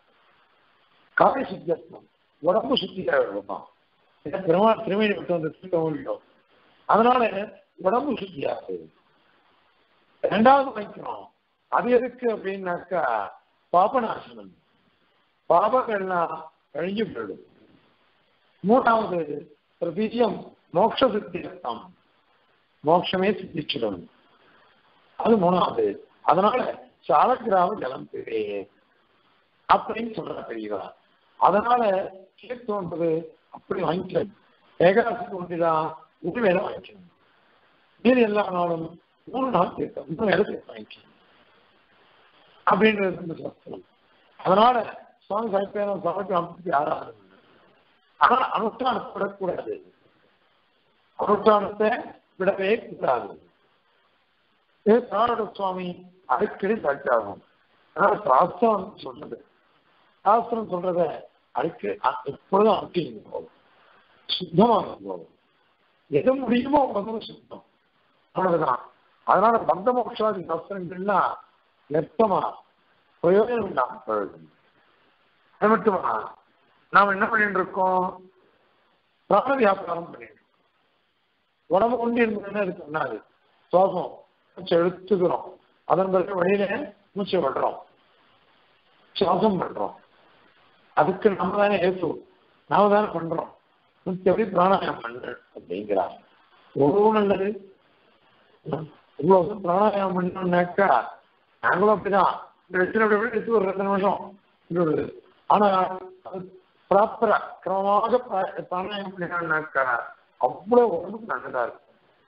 காய சுத்தியர்த்தம் உடம்பு சுத்தியாக இருக்கும் ஏன்னா பெருமாள் திருமணி விட்டு வந்து தீர்த்தம் இல்லையோ அதனால உடம்பு சுத்தியாகுது ரெண்டாவது வாங்கிக்கிறோம் அது எதுக்கு அப்படின்னாக்கா பாபநாசனம் பாபங்கள்லாம் கழிஞ்சு போயிடும் மூணாவது பிரதிஜம் மோட்ச சித்தியம் மோட்சமே சித்திச்சிடும் அது மூணாவது அதனால சாலக்கிராம ஜலம் பெரிய அப்படின்னு சொல்ற பெரியவா அதனால தீர்த்தம்ன்றது அப்படி வாங்கிக்கணும் ஏகாதசிக்கு ஒன்றுதான் ஒரு வேலை வாங்கிக்கணும் மீதி எல்லா நாளும் மூணு நாள் தீர்த்தம் மூணு வேலை தீர்த்தம் வாங்கிக்கணும் அப்படின்றது இந்த சாஸ்திரம் அதனால சுவாமி சாய்ப்பேரம் சமைக்கு அமைச்சு யாராவது ஆனால் அனுஷ்டானத்தை விடக்கூடாது அனுஷ்டானத்தை விடவே கூடாது இது நாராயண சுவாமி அடிக்கடி சாட்சியாகும் அதனால சாஸ்திரம் சொல்றது சாஸ்திரம் சொல்றத அடிக்க எப்பொழுதும் அடிக்கடி போகும் சுத்தமாக போகும் எது முடியுமோ வந்து சுத்தம் அவ்வளவுதான் அதனால பந்த மோட்சாதி சாஸ்திரங்கள்னா நிறுத்தமா பிரயோஜனம் இல்லாம போயிடும் அது மட்டுமா நாம் என்ன பண்ணிட்டு இருக்கோம் பிராண வியாபாரம் பண்ணிட்டு இருக்கோம். உடம்பு கொண்டு இருந்ததுன்னா அது பண்ணாது சுவாசம் மூச்சு எடுத்துக்கிறோம் அதன் பிறகு வழியில மூச்சு விடுறோம் சுவாசம் பண்றோம் அதுக்கு நம்ம தானே ஏசு நாம தானே பண்றோம் எப்படி பிராணாயாமம் பண்ற அப்படிங்கிறார் எவ்வளவு நல்லது இவ்வளவு பிராணாயாமம் பண்ணோம்னாக்கா நாங்களும் அப்படிதான் இந்த வச்சு அப்படி அப்படி எடுத்து ஒரு ரெண்டு நிமிஷம் இது ஒரு ஆனா அது ப்ராப்பரா கிரமமாக பா- பிராணாயாமம் பண்ணினாக்கா அவ்வளவு உடம்புக்கு நல்லதா இருக்கும்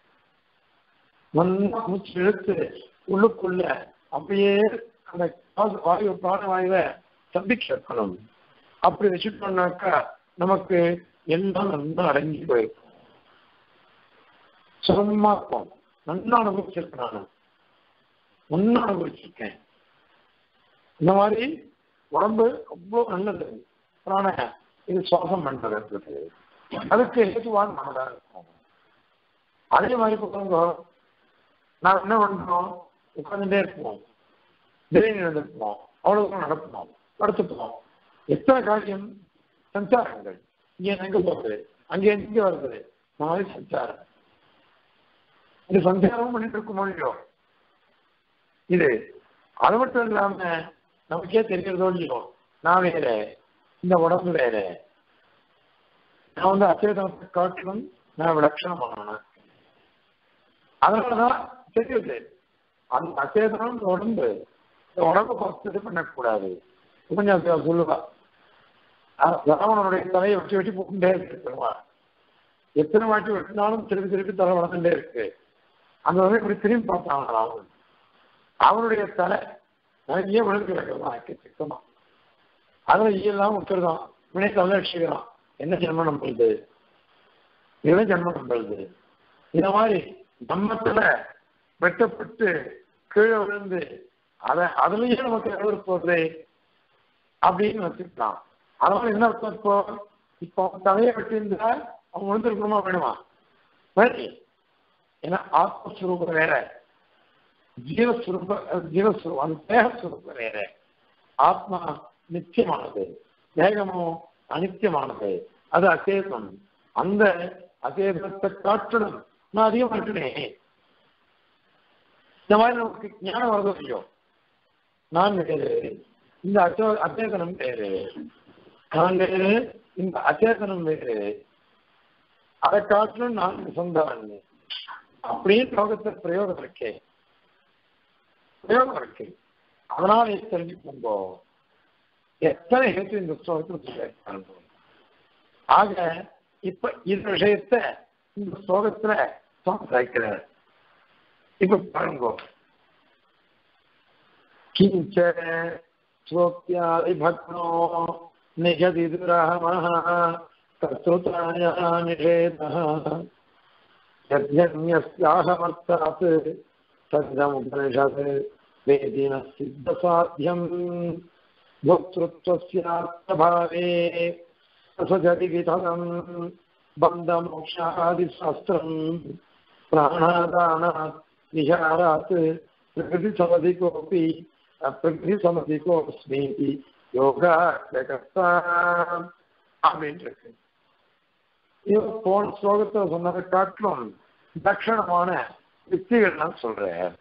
நல்லா மூச்சு இழுத்து உள்ளுக்குள்ள அப்படியே அந்த காசு- வாயு பிராணவாயுவை தம்பிக்க வைக்கணும் அப்படி வச்சுட்டோம்னாக்கா நமக்கு எல்லாம் நல்லா அடங்கி போயிருக்கும் சுகமா இருக்கும் நல்லா அனுபவிச்சிருக்கேன் நான் நல்லா அனுபவிச்சிருக்கேன் இந்த மாதிரி உடம்பு ரொம்ப நல்லது பிராண இது சுவாசம் பண்றது அதுக்கு ஏதுவான மனதா இருக்கும் அதே மாதிரி பாருங்க நான் என்ன பண்றோம் உட்கார்ந்துட்டே இருப்போம் திடீர்னு நடந்துப்போம் அவ்வளவு நடப்போம் படுத்துப்போம் எத்தனை காரியம் சஞ்சாரங்கள் இங்க எங்க போகுது அங்கே எங்க வருது மாதிரி சஞ்சாரம் இது சஞ்சாரமும் பண்ணிட்டு இருக்கும் இல்லையோ இது அது மட்டும் இல்லாம நமக்கே தெரிகிறதோ இல்லையோ நான் வேற இந்த உடம்பு வேற நான் வந்து அச்சேதனத்தை காட்டிலும் நான் விலட்சணம் பண்ணணும் அதனாலதான் தெரியுது அந்த அச்சேதனம் இந்த உடம்பு இந்த உடம்பை பார்த்து இது பண்ணக்கூடாது கொஞ்சம் சொல்லுவா அஹ் ராவணனுடைய தலையை வெட்டி வெட்டி போட்டுட்டே இருக்கு பெருமாள் எத்தனை வாட்டி வெட்டினாலும் திருப்பி திருப்பி தலை வளர்ந்துட்டே இருக்கு அந்த வந்து இப்படி திரும்பி பார்த்தான் ராவணன் அவனுடைய தலை நிறைய விழுந்து கிடக்கிறதா சிக்கமா அதுல ஈயெல்லாம் விட்டுருதான் வினை தலை அடிச்சுக்கிறான் என்ன ஜென்மம் நம்மளுது என்ன ஜென்மம் நம்மளுது இந்த மாதிரி நம்மத்துல வெட்டப்பட்டு கீழே விழுந்து அத அதுலயே நமக்கு எவ்வளவு போகுது அப்படின்னு வச்சுக்கலாம் அதனால என்ன அர்த்தம் இப்போ இப்போ அவன் தலையை வெட்டியிருந்தா அவன் விழுந்திருக்கணுமா வேணுமா சரி ஏன்னா ஆத்மஸ்வரூபம் வேற ஜீவஸ்வரூப ஜீவஸ்வரூபம் அந்த தேகஸ்வரூபம் வேற ஆத்மா நித்தியமானது தேகமோ அனித்தியமானது அது அசேதம் அந்த அசேதத்தை காட்டணும் நான் அதிகம் இருக்கிறேன் இந்த மாதிரி நமக்கு ஞானம் வரதோ இல்லையோ நான் வேறு இந்த அச்சோ அச்சேதனம் வேறு நான் வேறு இந்த அச்சேதனம் வேறு அதை காட்டிலும் நான் சொந்தவன் அப்படின்னு லோகத்துல பிரயோகம் இருக்கே பிரயோகம் இருக்கு அதனால தெரிஞ்சுக்கோங்க எத்தனை ஹேத்து இந்த ஸ்லோகத்தில் சொல்லியிருக்காங்க ஆக இப்ப இந்த விஷயத்த இந்த ஸ்லோகத்துல சாய்க்கிறார் இப்ப பாருங்க கிஞ்ச ஸ்லோக்கியாதிபக்னோ நிகதிதுரஹமः கர்த்தృతాయ நிஷேதः यज्ञन्यस्याहमर्थात् तद्गमुपनिषत् वेदिन सिद्धसाध्यम् भोक्तृत्वस्यार्थभावे सजदिविधम् बन्धमोक्षादिशास्त्रम् प्राणादानात् विहारात् प्रकृतिसमधिकोऽपि प्रकृतिसमधिकोऽस्मीति யோகாக்கர்த்தா அப்படின்னு இருக்கு இவன் போன ஸ்லோகத்தை சொன்னதை காட்டிலும் தட்சணமான யுக்திகள்லாம் சொல்றேன்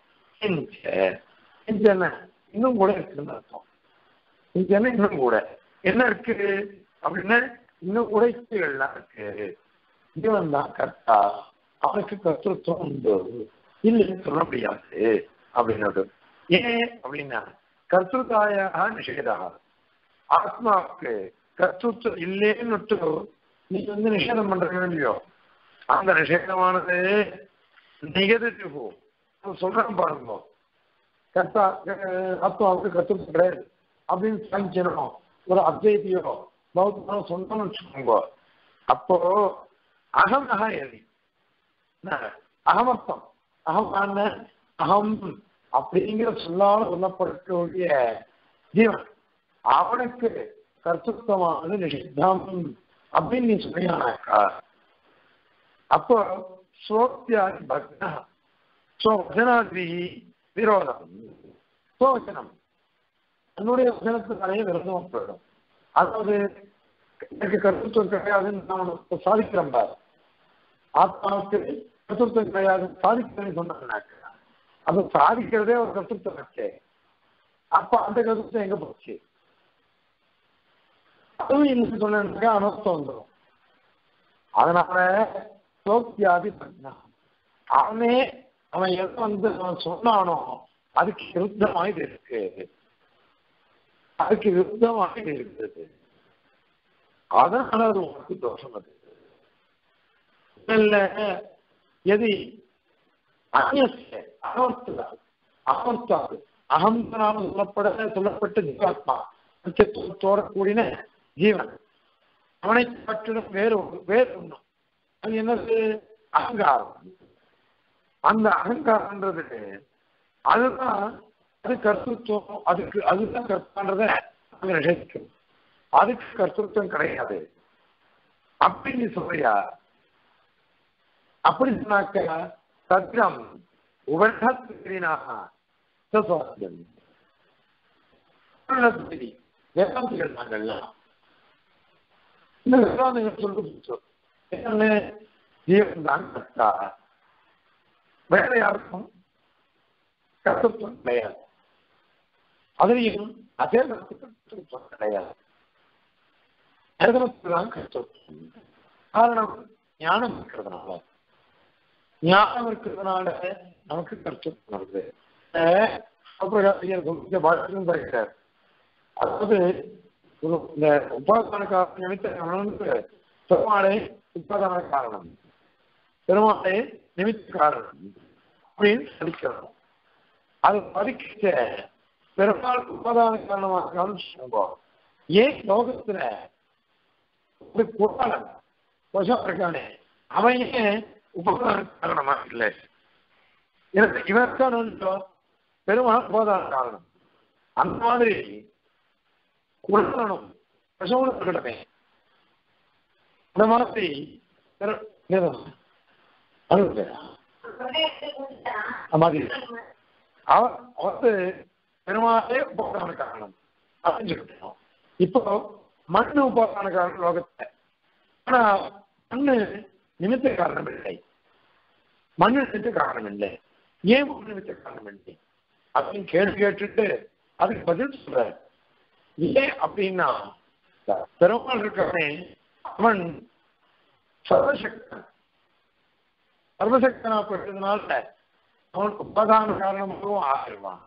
என்ன இன்னும் கூட இருக்குன்னு அர்த்தம் என்ன இன்னும் கூட என்ன இருக்கு அப்படின்னா இன்னும் கூட யுக்திகள்லாம் இருக்கு இவன் தான் கர்த்தா அவனுக்கு கர்த்தத்துவம் உண்டு இல்லைன்னு சொல்ல முடியாது அப்படின்னு ஏன் அப்படின்னா கர்த்ததாயாக நிஷேதா ஆத்மாவுக்கு கர்த்தத்துவம் இல்லைன்னு நீ வந்து நிஷேதம் பண்ற இல்லையோ அந்த நிஷேதமானது நிகழ்வு சொல்றேன் பாருங்க கர்த்தா ஆத்மாவுக்கு கர்த்தத்துவம் கிடையாது அப்படின்னு சாங்கிக்கணும் ஒரு அத்வைத்தியோ பௌத்தனோ சொந்தம்னு வச்சுக்கோங்க அப்போ அகம் அக எதி அகமர்த்தம் அகம் அகம் அப்படிங்கிற சொல்லால சொல்லப்படக்கூடிய ஜீவன் அவனுக்கு கர்த்தத்துவமானது நிஷித்தம் அப்படின்னு நீ சொன்னாக்கா அப்போ ஸ்ரோத்தியாதி பக்னா ஸ்வசனாதி விரோதம் ஸ்வசனம் என்னுடைய வசனத்துக்காலே விரோதமா போயிடும் அதாவது எனக்கு கருத்துவம் கிடையாதுன்னு நான் சாதிக்கிறேன் பாரு ஆத்மாவுக்கு கருத்துவம் கிடையாது சாதிக்கிறேன்னு சொன்னாக்க அதை சாதிக்கிறதே ஒரு கருத்துவம் வச்சே அப்ப அந்த கருத்துவம் எங்க போச்சு அதுவும் இன்னும் சொன்னாக்கா அனர்த்தம் வந்துடும் அதனால சோக்கியாதி பண்ணா அவனே அவன் எதை வந்து அவன் சொன்னானோ அதுக்கு விருத்தமாக இது இருக்கு அதுக்கு விருத்தமாக இது இருக்குது அதனால அது உனக்கு தோஷம் அது இல்ல எது அந்நிய அகர்த்தா அகர்த்தாது அகந்தனால சொல்லப்பட சொல்லப்பட்ட ஜீவாத்மா நிச்சயத்தோட கூடின ஜீவன் அவனை காட்டிலும் வேறு வேறு ஒண்ணும் அது என்னது அகங்காரம் அந்த அகங்காரன்றது அதுதான் அது கர்த்தத்துவம் அதுக்கு அதுதான் கர்த்தான்றத அங்க நினைக்கும் அதுக்கு கர்த்தத்துவம் கிடையாது அப்படின்னு சொல்றியா அப்படி சொன்னாக்க சத்திரம் உபநத்தினாக சசுவாசியம் வேதாந்திகள் நாங்கள்லாம் இந்த வேதாந்திகள் சொல்லுச்சு என்ன ஜீவன் தான் கர்த்தா வேற யாருக்கும் கர்த்தத்துவம் கிடையாது அதுலேயும் அதே கர்த்தத்துவம் கிடையாது தான் கர்த்தத்துவம் காரணம் ஞானம் இருக்கிறதுனால ஞானம் இருக்கிறதுனால நமக்கு கர்த்தத்துவம் வருது அப்புறம் படிக்கிறார் அதாவது இந்த உபாதான காரணம் நிமித்த பெருமாளை உபாதான காரணம் பெருமாளை நிமித்த காரணம் அப்படின்னு படிக்கிறோம் அது படிக்க பெருமாள் உபாதான காரணமாக காமிச்சுக்கோங்க ஏன் லோகத்துல ஒரு குராளன் கொசம் இருக்கானே அவன் ஏன் உபாதான காரணமா இல்லை இவருக்கான பெருமாள் உபாதான காரணம் அந்த மாதிரி குரானும் கொசவனும் இருக்கட்டமே அந்த மாதிரி மாதிரி அவன் வந்து பெருமாளே உபாதான காரணம் அப்படின்னு சொல்லிட்டோம் இப்போ மண்ணு உபாதான காரணம் லோகத்தை ஆனா மண்ணு நிமித்த காரணம் இல்லை மண்ணு நிமித்த காரணம் இல்லை ஏன் மண்ணு நிமித்த காரணம் இல்லை அப்படின்னு கேள்வி கேட்டுட்டு அதுக்கு பதில் சொல்ற ஏன் அப்படின்னா பெருமாள் இருக்கவனே அவன் சர்வசக்தன் சர்வசக்தனா பெற்றதுனால அவனுக்கு உபதான காரணமாகவும் ஆகிடுவான்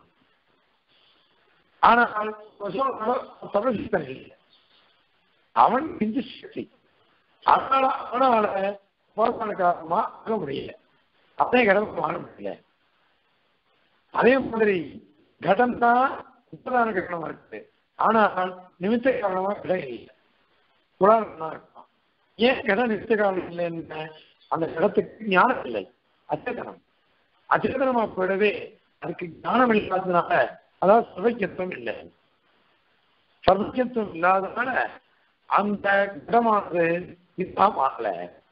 ஆனால் சர்வசக்தன் இல்லை அவன் பிஞ்சு சக்தி அதனால அவனால உபாதான காரணமா ஆக முடியல அதே கடவுள் மாற முடியல அதே மாதிரி கடம் தான் உபதான காரணமா இருக்கு ஆனால் நிமித்த காரணமா இடம் இல்லை புராணமா இருக்கான் ஏன் இடம் நிமித்த காரணம் இல்லைன்னு அந்த இடத்துக்கு ஞானம் இல்லை அச்சேதனம் அச்சேதனமா போயிடவே அதுக்கு ஞானம் இல்லாததுனால அதாவது சர்வக்கியத்துவம் இல்லை சர்வக்கியத்துவம் இல்லாதனால அந்த இடமானது இதுதான் ஆகல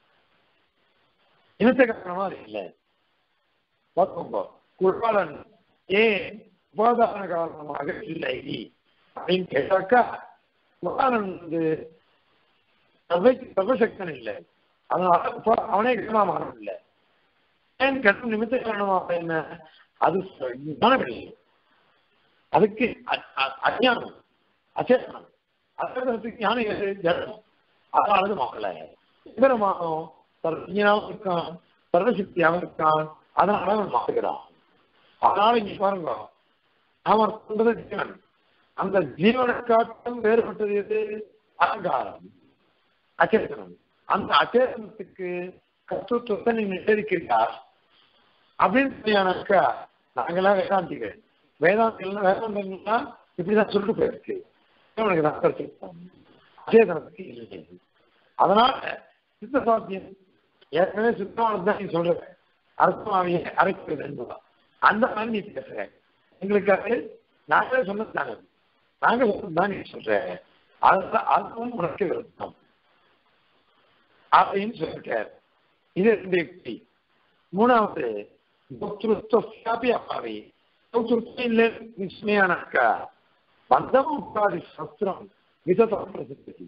இனத்த காரணமா அது இல்லை பார்த்துக்கோங்க குருவாளன் ஏன் உபாதான காரணமாக இல்லை அப்படின்னு கேட்டாக்கா குருவாளன் வந்து சர்வ சர்வசக்தன் இல்லை அதனால இப்போ அவனே கிரகமா மாறும் இல்லை ஏன் கட்டம் நிமித்த காரணமாக என்ன அது ஞானம் இல்லை அதுக்கு அஜானம் அச்சேதனம் அச்சேதனத்துக்கு ஞானம் எது ஜடம் அதனால மாறல விவரமாகவும் சர்வஜனாவும் இருக்கான் சர்வசக்தியாகவும் இருக்கான் அதனால அவன் மாறுகிறான் அதனால இங்க பாருங்க அவன் சொல்றது ஜீவன் அந்த ஜீவனை காட்டும் வேறுபட்டது எது அலங்காரம் அச்சேதனம் அந்த அச்சேதனத்துக்கு கத்துவத்தை நீ நிஷேதிக்கிறார் அப்படின்னு சொன்னாக்கா நாங்களாம் வேதாந்திகள் வேதாந்திகள் வேதாந்தங்கள்னா இப்படிதான் சொல்லிட்டு போயிருக்கு உனக்கு தான் கிடைச்சிருக்கோம் அச்சேதனத்துக்கு இல்லை அதனால சித்த சாத்தியம் ஏற்கனவே சித்தமானது தான் நீ சொல்ற அர்த்தமாவிய அரைக்கிறது என்பதா அந்த மாதிரி நீ பேசுற எங்களுக்கு அது நாங்களே சொன்னது தானே நாங்க சொன்னது தான் நீ சொல்ற அதுதான் அதுவும் உனக்கு விருத்தம் அப்படின்னு சொல்லிட்டார் இது ரெண்டு யுக்தி மூணாவது பக்திருத்வஸ்யாபி அப்பாவி பக்திருத்வம் இல்லை நிச்சயமானாக்கா பந்தம் உட்காதி சஸ்திரம் விதத்தம் பிரசித்தி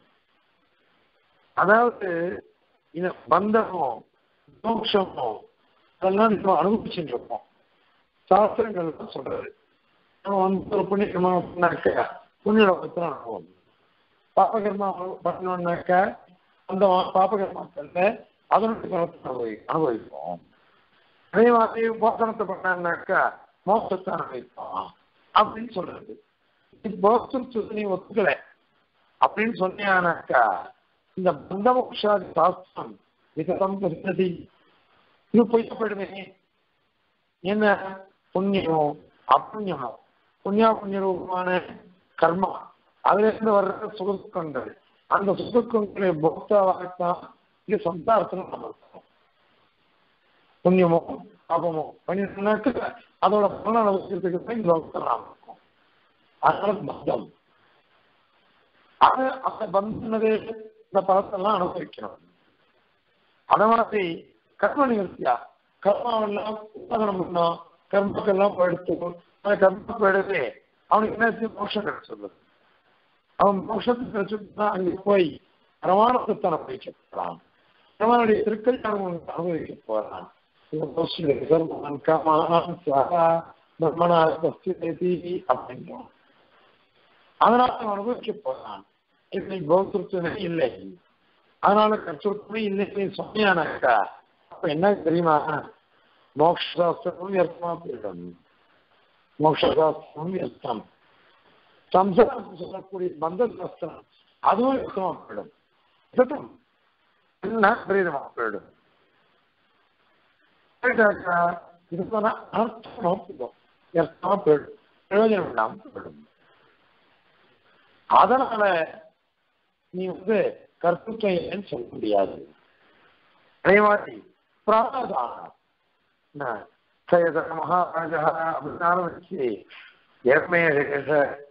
அதாவது இந்த பந்தமோ மோட்சமோ அதெல்லாம் நம்ம அனுபவிச்சுட்டு இருக்கோம் சாஸ்திரங்கள் தான் சொல்றது நம்ம வந்து ஒரு புண்ணியமா பண்ணாக்க புண்ணிய லோகத்தில் அனுபவம் பாபகர்மா பண்ணோம்னாக்க அந்த பாபகர்மாக்கள்ல அதனுடைய பலத்தை அனுபவி அனுபவிப்போம் அதே மாதிரி போசனத்தை பண்ணான்னாக்கா மோசத்தை அனுபவிப்போம் அப்படின்னு சொல்றது போக்திருத்துவத்தை நீ ஒத்துக்கல அப்படின்னு சொன்னியானாக்கா இந்த பந்தமோக்ஷாதி சாஸ்திரம் விதம் பிரசதி இது பொய்யப்படுமே என்ன புண்ணியமோ அப்புண்ணியமோ புண்ணியா புண்ணிய ரூபமான கர்மா அதுல இருந்து வர்ற சுகதுக்கங்கள் அந்த சுகதுக்கங்களை போக்தாவாகத்தான் இது சம்சாரத்துல நம்ம இருக்கோம் புண்ணியமோ பாபமோ பண்ணினாக்க அதோட பலன் அனுபவிக்கிறதுக்கு தான் இந்த லோகத்தில் நாம் இருக்கோம் அதனால பந்தம் அது அந்த பந்தனது இந்த பலத்தெல்லாம் அனுபவிக்கணும் அத மாதிரி கர்ம நிவர்த்தியா கர்மாவெல்லாம் உபாதனம் பண்ணோம் கர்மக்கெல்லாம் போயிடுத்து அந்த கர்ம போயிடுது அவனுக்கு என்ன மோஷம் கிடைச்சது அவன் மோஷத்துக்கு கிடைச்சுட்டு அங்கே போய் பிரமாணத்தை அனுபவிக்கப்படலாம் பிரமானுடைய திருக்கல்யாணம் அனுபவிக்க போறான் பிரம்மணா அப்படின்றோம் அதனால அவன் அனுபவிக்க போறான் இல்லை பௌத்திருத்தமே இல்லை அதனால கற்றுத்தமே இல்லை சொன்னியானாக்கா அப்ப என்ன தெரியுமா மோக்ஷாஸ்திரமும் வியர்த்தமா போயிடும் மோக்ஷாஸ்திரமும் வியர்த்தம் சம்சாரம் சொல்லக்கூடிய பந்த சாஸ்திரம் அதுவும் வியர்த்தமா போயிடும் வியர்த்தம் என்ன பிரீதமா போயிடும் போயிட்டாக்கா இது சொன்னா அர்த்தமா போயிடும் வியர்த்தமா போயிடும் பிரயோஜனம் இல்லாம போயிடும் அதனால நீ வந்து கர்த்தத்துவம் இல்லைன்னு சொல்ல முடியாது அதே மாதிரி பிராணதானம் சயத மகாராஜா அப்படின்னு ஆரம்பிச்சு ஏர்மேஷ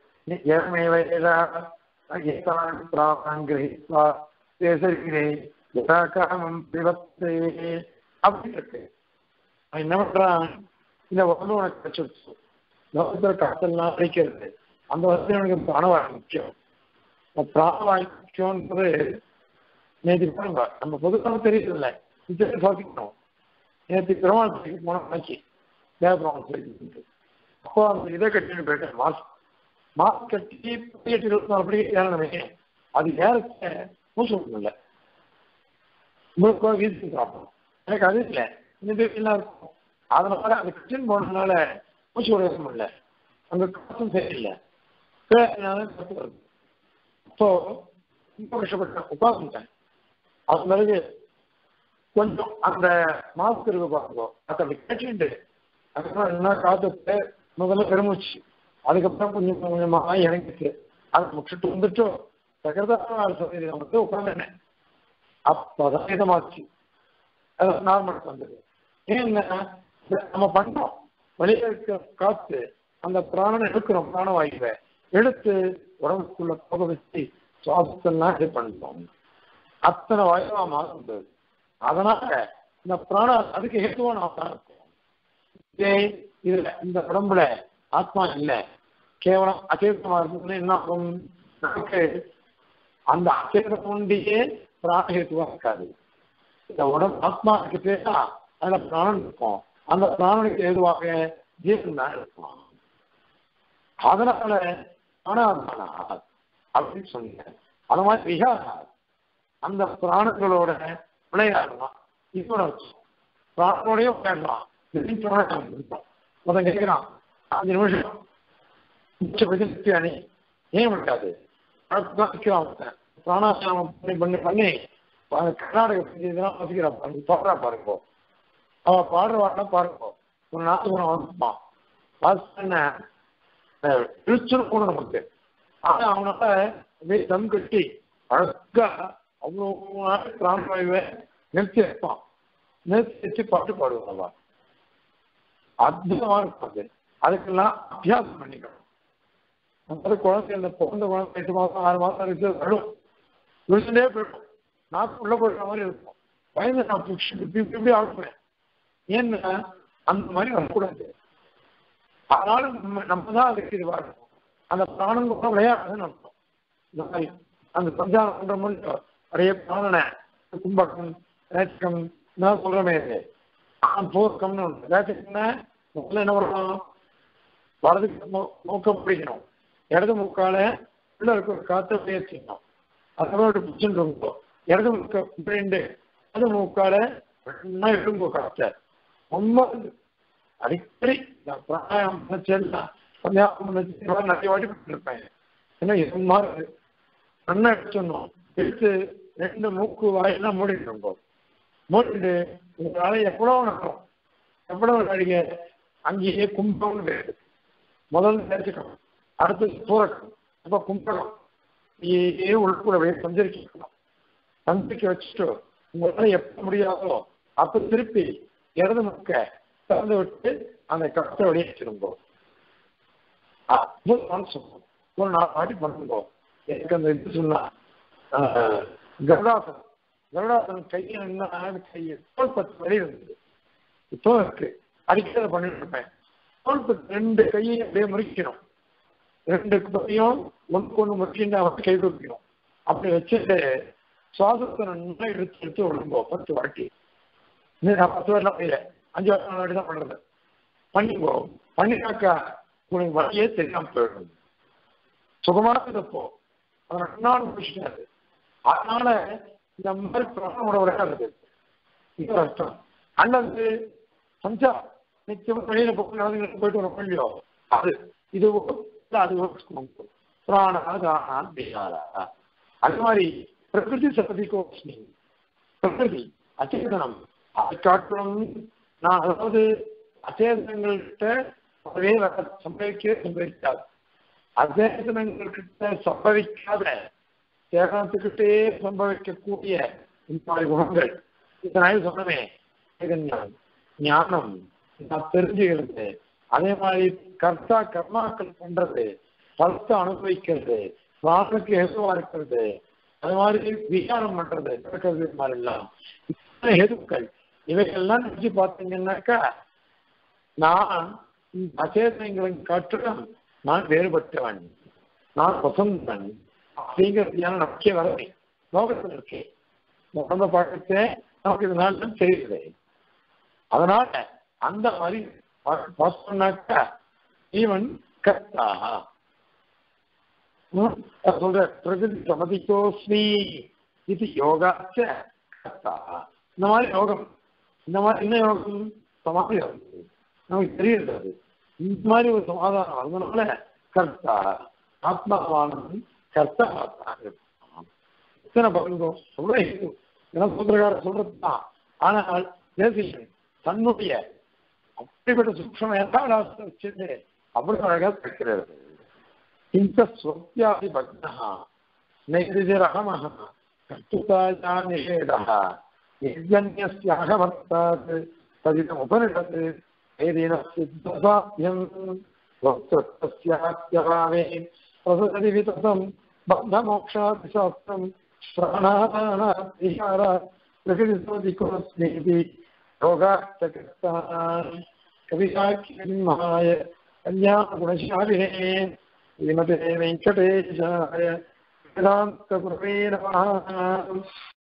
ஏர்மேவேதான் பிராணம் கிரகித்வா பேசுகிறே யதா காமம் பிவத்தே அப்படின்னு இருக்கு அவன் என்ன பண்றான் இந்த உடம்பு உனக்கு கிடைச்சிருச்சு லோகத்தில் காத்தெல்லாம் அடிக்கிறது அந்த வசதி எனக்கு பிராணவாயு முக்கியம் பிராணவாயு முக்கியம்ன்றது நேற்று பாருங்க நம்ம பொதுவாக தெரியல நிச்சயம் சுவாசிக்கணும் நேற்று பெருமாள் போன மணிக்கு தேவபெருமாள் சொல்லிட்டு அப்போ அந்த இதை கட்டிட்டு போயிட்டேன் மாஸ்க் மாஸ்க் கட்டி பதினெட்டு இருபத்தி நாலு படி ஏறணுமே அது ஏறச்ச மூச்சு இல்லை உங்களுக்கு வீசி சாப்பிடும் எனக்கு அது இல்லை இந்த பேர்லாம் இருக்கும் அதனால அது கிச்சன் போனதுனால மூச்சு விட முடியல அங்க காசும் சரியில்லை அதனால கருத்து வருது அப்போ ரொம்ப கஷ்டப்பட்டேன் உட்காந்துட்டேன் அது பிறகு கொஞ்சம் அந்த மாஸ்க் இருக்கு பாருங்க அதை அப்படி கேட்டுட்டு அதுக்கப்புறம் என்ன காத்துட்டு முதல்ல பெருமூச்சு அதுக்கப்புறம் கொஞ்சம் கொஞ்சமாக இறங்கிச்சு அதை முடிச்சுட்டு வந்துட்டு சகரதான சதவீதம் வந்து உட்காந்துனேன் அப்பதான் இதமாச்சு அது நார்மலுக்கு வந்தது ஏன்னா இதை நம்ம பண்றோம் வெளியே இருக்க காத்து அந்த பிராணனை எடுக்கிறோம் பிராணவாயுவை எடுத்து உடம்புக்குள்ள போக வச்சு சுவாசத்தெல்லாம் இது பண்றோம் அத்தனை வாயுவா மாறுது அதனால இந்த பிராணம் அதுக்கு ஹேத்துவா நாம் தான் இருக்கோம் இதே இதுல இந்த உடம்புல ஆத்மா இல்லை கேவலம் அச்சேதமா இருந்ததுன்னு என்ன ஆகும் நமக்கு அந்த அச்சேதம் ஒண்டியே பிராணஹேத்துவா இருக்காது இந்த உடம்பு ஆத்மா கிட்டேயா அதுல பிராணன் இருக்கும் அந்த பிராணனுக்கு ஏதுவாக ஜீவன் தான் இருக்கும் அதனால ஆனாதானா அப்படின்னு சொன்னேன் அது மாதிரி விகாரா அந்த பிராணங்களோட விளையாடலாம் இதோட பிராணனோடய விளையாடலாம் முதல் கேட்கிறான் அஞ்சு நிமிஷம் மிச்சப்படி நிற்கிறானே ஏன் விட்டாது நிற்கிறான் பிராணாசிரமம் பண்ணி பண்ணி பண்ணி கர்நாடக இதெல்லாம் வசிக்கிறா பாருங்க பாடுறா பாருங்க அவ பாடுறவாடா பாருங்க ஒரு நாட்டு குணம் வந்துப்பான் வாசன இழுச்சுன்னு கூட நமக்கு ஆனா அவனால அப்படியே தம் கட்டி அழகா அவ்வளோ பிராணவாயுவை நிறுத்தி வைப்பான் நிறுத்தி வச்சு பாட்டு பாடுவான் அவ அற்புதமா இருக்கும் அது அதுக்கெல்லாம் அபியாசம் பண்ணிக்கணும் அந்த குழந்தை அந்த பிறந்த குழந்தை எட்டு மாசம் ஆறு மாசம் இருக்கு வரும் விழுந்துட்டே போயிடும் நாக்கு உள்ள போயிடுற மாதிரி இருக்கும் வயது நான் இப்படி இப்படி ஆடுவேன் ஏன்னா அந்த மாதிரி வரக்கூடாது அதனால நம்ம நம்ம தான் அதுக்கு இதுவாக இருக்கும் அந்த பிராணம் கூட விளையாடுறதுன்னு அர்த்தம் இந்த மாதிரி அந்த சஞ்சாரம் பண்ற முடியும் நிறைய பிராணனை கும்பகம் ரேச்சகம் நான் சொல்றமே பூர்க்கம்னு ஒன்று ரேச்சகம்னா முதல்ல என்ன பண்ணணும் வலதுக்கு மூக்கம் பிடிக்கணும் இடது மூக்கால உள்ள இருக்க காற்றை வெளியே செய்யணும் அதோட பிடிச்சுட்டு இருக்கும் இடது மூக்க பிடிண்டு அது மூக்கால நல்லா எழும்பு காற்றை ரொம்ப அடிக்கடி நான் பிராணாயம் பண்ணச்சேன்னா கொஞ்சம் நிறைய வாட்டி பண்ணிருப்பேன் ஏன்னா இது மாதிரி நல்லா எடுத்துடணும் எடுத்து ரெண்டு மூக்கு வாயெல்லாம் மூடிட்டு மூடிட்டு உங்களால எவ்வளவு நடக்கும் எவ்வளவு அடிக்க அங்கேயே கும்பம்னு பேரு முதல்ல நினைச்சுக்கணும் அடுத்தது பூரக்கம் அப்ப கும்பகம் ஏ உள்கூட போய் சஞ்சரிக்கணும் சஞ்சரிக்க வச்சுட்டு உங்களால எப்ப முடியாதோ அப்ப திருப்பி இடது முக்க திறந்து விட்டு அந்த கஷ்ட வெளியேற்றிருங்கோ அற்புதமான சொல்லணும் ஒரு நாலு வாட்டி பண்ணுங்கோ எனக்கு அந்த இது சொன்னா கருடாசனம் கருடாசனம் கையில் என்ன கையில் தோல் பத்து வழி இருந்தது இப்போ இருக்கு அடிக்கடி பண்ணிட்டு இருப்பேன் தோல் பத்து ரெண்டு கையையும் அப்படியே முறிக்கணும் ரெண்டு கையும் ஒன்று ஒன்று முறிக்கிட்டு அவன் கை கொடுக்கணும் அப்படி வச்சுட்டு சுவாசத்தை நல்லா எடுத்து எடுத்து விடுங்கோ பத்து வாட்டி நான் பத்து வரலாம் செய்யல அஞ்சு வருஷம் வாட்டி தான் பண்றது பண்ணிக்கோ பண்ணினாக்கா உனக்கு வழியே தெரியாம போயிடும் சுகமான இருப்போ அதை நன்னாலும் முடிச்சிட்டாரு அதனால இந்த மாதிரி பிராணோட விளையாடுறது இது அர்த்தம் அல்லது சஞ்சா நிச்சயம் வெளியில போய் நடந்து போயிட்டு வர இல்லையோ அது இது அது பிராணாதான் பிகாரா அது மாதிரி பிரகிருதி சபதிகோஸ்மி பிரகிருதி அச்சேதனம் அதை காட்டிலும் நான் அதாவது அச்சேதனங்கள்கிட்ட அதுவே சம்பவிக்கவே சம்பவிக்காது அச்சேதனங்கள்கிட்ட சம்பவிக்காத சேகனத்துக்கிட்டே சம்பவிக்கக்கூடிய இந்த மாதிரி குணங்கள் இதனால சொன்னமே ஞானம் நான் தெரிஞ்சுக்கிறது அதே மாதிரி கர்த்தா கர்மாக்கள் பண்றது பலத்தை அனுபவிக்கிறது வாசனுக்கு ஹெதுவா இருக்கிறது அது மாதிரி விசாரம் பண்றது நடக்கிறது மாதிரி எல்லாம் ஹெதுக்கள் இவைகள்லாம் நினைச்சு பார்த்தீங்கன்னாக்கா நான் அச்சேதனைகளின் காற்றிலும் நான் வேறுபட்டவன் நான் வசந்தன் அப்படிங்கிறதுயான நம்பிக்கை வரவை லோகத்தில் இருக்கேன் உடம்ப பார்க்கத்தே நமக்கு இதனால தெரியுது அதனால அந்த மாதிரி பார்த்தோம்னாக்கா ஈவன் கர்த்தாக சொல்ற பிரகிருதி சமதிக்கோஸ்மி இது யோகாச்ச கர்த்தா இந்த மாதிரி யோகம் இந்த மாதிரி என்ன யோகம் சமாதி வருது நமக்கு தெரியுது அது இந்த மாதிரி ஒரு சமாதானம் அதனால கர்த்தா ஆத்மாவானது கர்த்தா இத்தனை பகுந்தோம் சொல்ற இது என்ன சொல்றாரு சொல்றதுதான் ஆனால் தேசியன் தன்னுடைய அப்படிப்பட்ட சூக்ஷம யதாலாசத்தை வச்சுட்டு அவ்வளவு அழகா தைக்கிறது இந்த ஸ்வத்தியாதி பக்னா நைதிரகமஹ கர்த்துதாயா நிஷேதः यज्ञन्यस्याह वर्तात् तदिदमुपनिषत् वेदेन सिद्धसाध्यम् वक्तृत्वस्याप्यभावे प्रसदति विततं बन्धमोक्षादिशास्त्रम् प्राणानादिहार प्रकृतिसोदिकोऽस्मीति योगाश्चकृतान् कविशाख्यन्महाय कल्याणगुणशालिने श्रीमते वेङ्कटेशाय वेदान्तगुरवे नमः